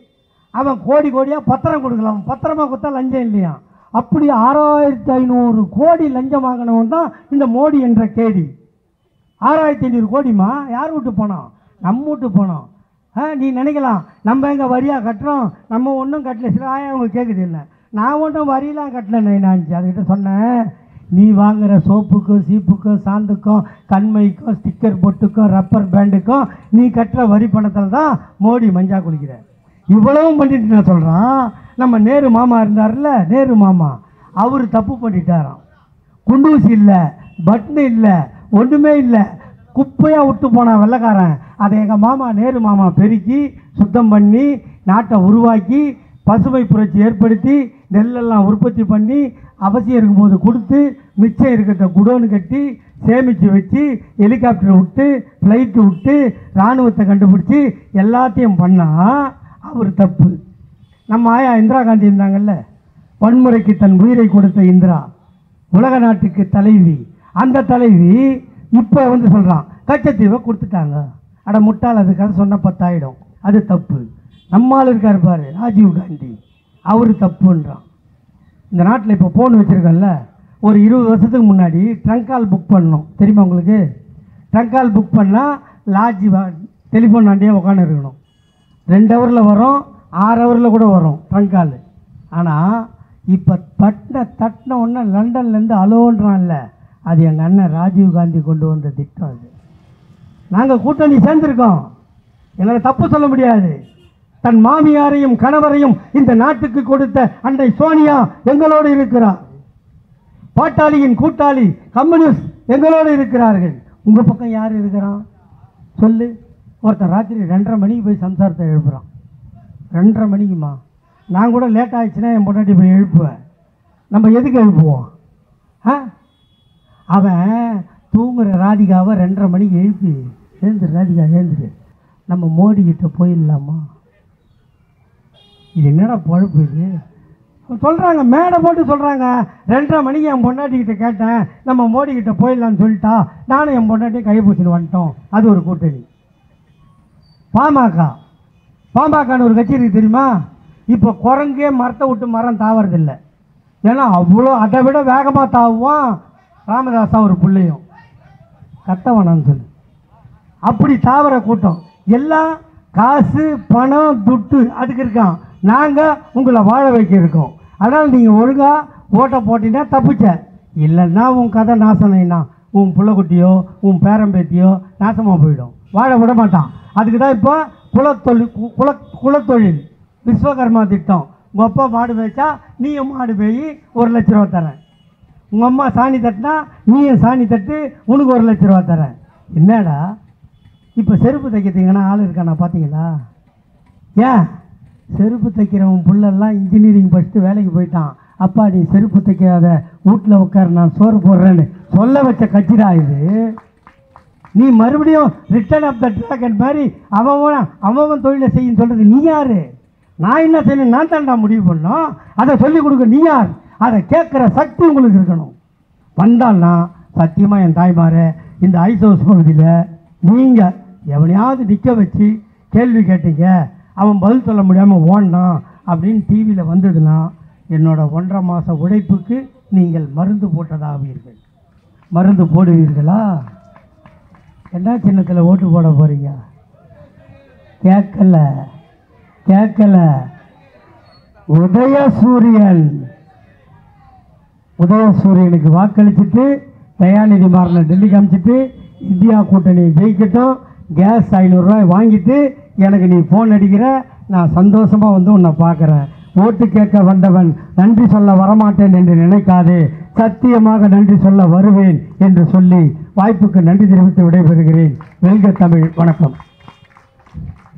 S1: அவன் கோடி கோடியாக பத்திரம் கொடுக்கலாம் பத்திரமா கொடுத்தா லஞ்சம் இல்லையா அப்படி ஆறாயிரத்தி ஐநூறு கோடி லஞ்சம் வாங்கினவன் தான் இந்த மோடி என்ற கேடி ஆறாயிரத்தி ஐநூறு கோடிமா யார் வீட்டு பணம் நம்ம வீட்டு பணம் ஆ நீ நினைக்கலாம் நம்ம எங்கே வரியாக கட்டுறோம் நம்ம ஒன்றும் கட்டல சில ஆயா அவங்க கேட்குது இல்லை நான் ஒன்றும் வரியெலாம் கட்டல நான் அதுக்கிட்ட சொன்னேன் நீ வாங்குற சோப்புக்கும் சீப்புக்கும் சாந்துக்கும் கண்மைக்கும் ஸ்டிக்கர் பொட்டுக்கும் ரப்பர் பேண்டுக்கும் நீ கட்டுற வரி பணத்தில் தான் மோடி மஞ்சா குளிக்கிற இவ்வளவும் பண்ணிட்டு நான் சொல்கிறான் நம்ம நேரு மாமா இருந்தார்ல நேரு மாமா அவர் தப்பு பண்ணிட்டாராம் குண்டூசி இல்லை பட்னு இல்லை ஒன்றுமே இல்லை குப்பையாக விட்டு போனான் வெள்ளைக்காரன் அதை எங்கள் மாமா நேரு மாமா பெருக்கி சுத்தம் பண்ணி நாட்டை உருவாக்கி பசுமை புரட்சி ஏற்படுத்தி நெல்லெல்லாம் உற்பத்தி பண்ணி அவசியம் இருக்கும்போது கொடுத்து மிச்சம் இருக்கிறத குடோனு கட்டி சேமித்து வச்சு ஹெலிகாப்டர் விட்டு ஃப்ளைட்டு விட்டு இராணுவத்தை கண்டுபிடிச்சி எல்லாத்தையும் பண்ணால் அவர் தப்பு நம்ம ஆயா இந்திரா காந்தி இருந்தாங்கல்ல வன்முறைக்கு தன் உயிரை கொடுத்த இந்திரா உலக நாட்டுக்கு தலைவி அந்த தலைவி இப்போ வந்து சொல்கிறான் கச்சத்தீவை கொடுத்துட்டாங்க அட முட்டாள் அது கதை சொன்ன பத்தாயிடும் அது தப்பு நம்மால் இருக்கார் பாரு ராஜீவ் காந்தி அவர் தப்புன்றான் இந்த நாட்டில் இப்போ ஃபோன் வச்சுருக்கோம்ல ஒரு இருபது வருஷத்துக்கு முன்னாடி ட்ரங்கால் புக் பண்ணோம் தெரியுமா உங்களுக்கு ட்ரங்கால் புக் பண்ணால் லாட்ஜி டெலிஃபோன் ஆண்டியே உட்காந்து இருக்கணும் ரெண்டு ஹவரில் வரும் ஆறு ஹவரில் கூட வரும் ட்ரங்கால் ஆனால் இப்போ தட்டின தட்டின உடனே லண்டன்லேருந்து அலோன்றான்ல அது எங்கள் அண்ணன் ராஜீவ் காந்தி கொண்டு வந்த திட்டம் அது நாங்கள் கூட்டணி சேர்ந்துருக்கோம் எங்களை தப்பு சொல்ல முடியாது தன் மாமியாரையும் கணவரையும் இந்த நாட்டுக்கு கொடுத்த அன்னை சோனியா எங்களோடு இருக்கிறார் பாட்டாளியின் கூட்டாளி கம்யூனிஸ்ட் எங்களோடு இருக்கிறார்கள் உங்கள் பக்கம் யார் இருக்கிறான் சொல்லு ஒருத்தன் ராத்திரி ரெண்டரை மணிக்கு போய் சம்சாரத்தை எழுப்புறான் ரெண்டரை மணிக்குமா நான் கூட லேட் ஆயிடுச்சுன்னா என் பொண்டாட்டி போய் எழுப்புவேன் நம்ம எதுக்கு எழுப்புவோம் ஆ அவன் தூங்குற ராதிகாவை ரெண்டரை மணிக்கு எழுப்பி எழுந்துரு ராதிகா எழுந்துரு நம்ம மோடி கிட்ட போயிடலாமா இது என்னடா பொழப்பு இது சொல்கிறாங்க மேடை போட்டு சொல்கிறாங்க ரெண்டரை மணிக்கு என் பொண்டாட்டிக்கிட்ட கேட்டேன் நம்ம மோடி கிட்ட போயிடலான்னு சொல்லிட்டா நானும் என் பொண்டாட்டியும் கைப்பூச்சின்னு வந்துட்டோம் அது ஒரு கூட்டணி பாமக பாமகன்னு ஒரு கட்சி இருக்கு தெரியுமா இப்போ குரங்கே மரத்தை விட்டு மரம் தாவறதில்ல ஏன்னா அவ்வளோ அதை விட வேகமாக தாவுவான் ராமதாஸா ஒரு பிள்ளையும் கத்த வேணாம்னு சொல்லு அப்படி தாவர கூட்டம் எல்லாம் காசு பணம் துட்டு அதுக்கு இருக்கான் நாங்கள் உங்களை வாழ வைக்க இருக்கோம் அதனால் நீங்கள் ஒழுங்காக ஓட்டை போட்டீங்கன்னா தப்பிச்ச இல்லைன்னா உன் கதை நாசனைனா உன் புள்ளக்குட்டியோ உன் பேரம்பேத்தியோ நாசமாக போயிடும் வாழ விட மாட்டான் அதுக்கு தான் இப்போ குலத்தொழில் கு- குல குலத்தொழில் விஸ்வகர்மா திட்டம் உங்கள் அப்பா மாடு மேய்ச்சா நீயும் மாடு மேய் ஒரு லட்ச ரூபா தரேன் உங்கள் அம்மா சாணி தட்டினா நீயும் சாணி தட்டு உனக்கு ஒரு லட்ச ரூபா தரேன் என்னடா இப்போ செருப்பு தைக்கிறதுங்கன்னா ஆள் இருக்கானா பார்த்தீங்களா ஏன் செருப்பு தைக்கிறவன் புள்ளெல்லாம் இன்ஜினியரிங் படிச்சுட்டு வேலைக்கு போயிட்டான் அப்பா நீ செருப்பு தைக்காத வீட்டில் உட்காரு நான் சோறு போடுறேன்னு சொல்ல வச்ச கட்சிடா இது நீ மறுபடியும் ரிட்டர்ன் ஆஃப் த ட்ராகன் மாதிரி அவன் அவன் தொழிலை செய்யும் சொல்கிறது நீ யாரு நான் என்ன செய்யணும் நான் தான்டா முடிவு பண்ணோம் அதை சொல்லிக் கொடுக்க நீ யார் அதை கேட்குற சக்தி உங்களுக்கு இருக்கணும் வந்தான்னா சத்தியமாக என் தாய்மாரே இந்த ஐஸ் ஹவுஸ் பகுதியில் நீங்கள் எவனையாவது நிற்க வச்சு கேள்வி கேட்டீங்க அவன் பதில் சொல்ல முடியாமல் ஓடினான் அப்படின்னு டிவியில் வந்ததுன்னா என்னோட ஒன்றரை மாத உழைப்புக்கு நீங்கள் மருந்து போட்டதாவீர்கள் மருந்து போடுவீர்களா என்ன சின்னத்தில் ஓட்டு போட போகிறீங்க கேட்கல கேட்கல உதயசூரியன் உதயசூரியனுக்கு வாக்களிச்சுட்டு தயாநிதி மாறனை டெல்லிக்கு அனுப்பிச்சிட்டு இந்தியா கூட்டணியை ஜெயிக்கட்டும் கேஸ் ஐநூறுரூவாய் வாங்கிட்டு எனக்கு நீ ஃபோன் அடிக்கிற நான் சந்தோஷமாக வந்து உன்னை பார்க்குறேன் ஓட்டு கேட்க வந்தவன் நன்றி சொல்ல வரமாட்டேன் என்று நினைக்காதே சத்தியமாக நன்றி சொல்ல வருவேன் என்று சொல்லி வாய்ப்புக்கு நன்றி தெரிவித்து விடைபெறுகிறேன் வெல்க தமிழ் வணக்கம்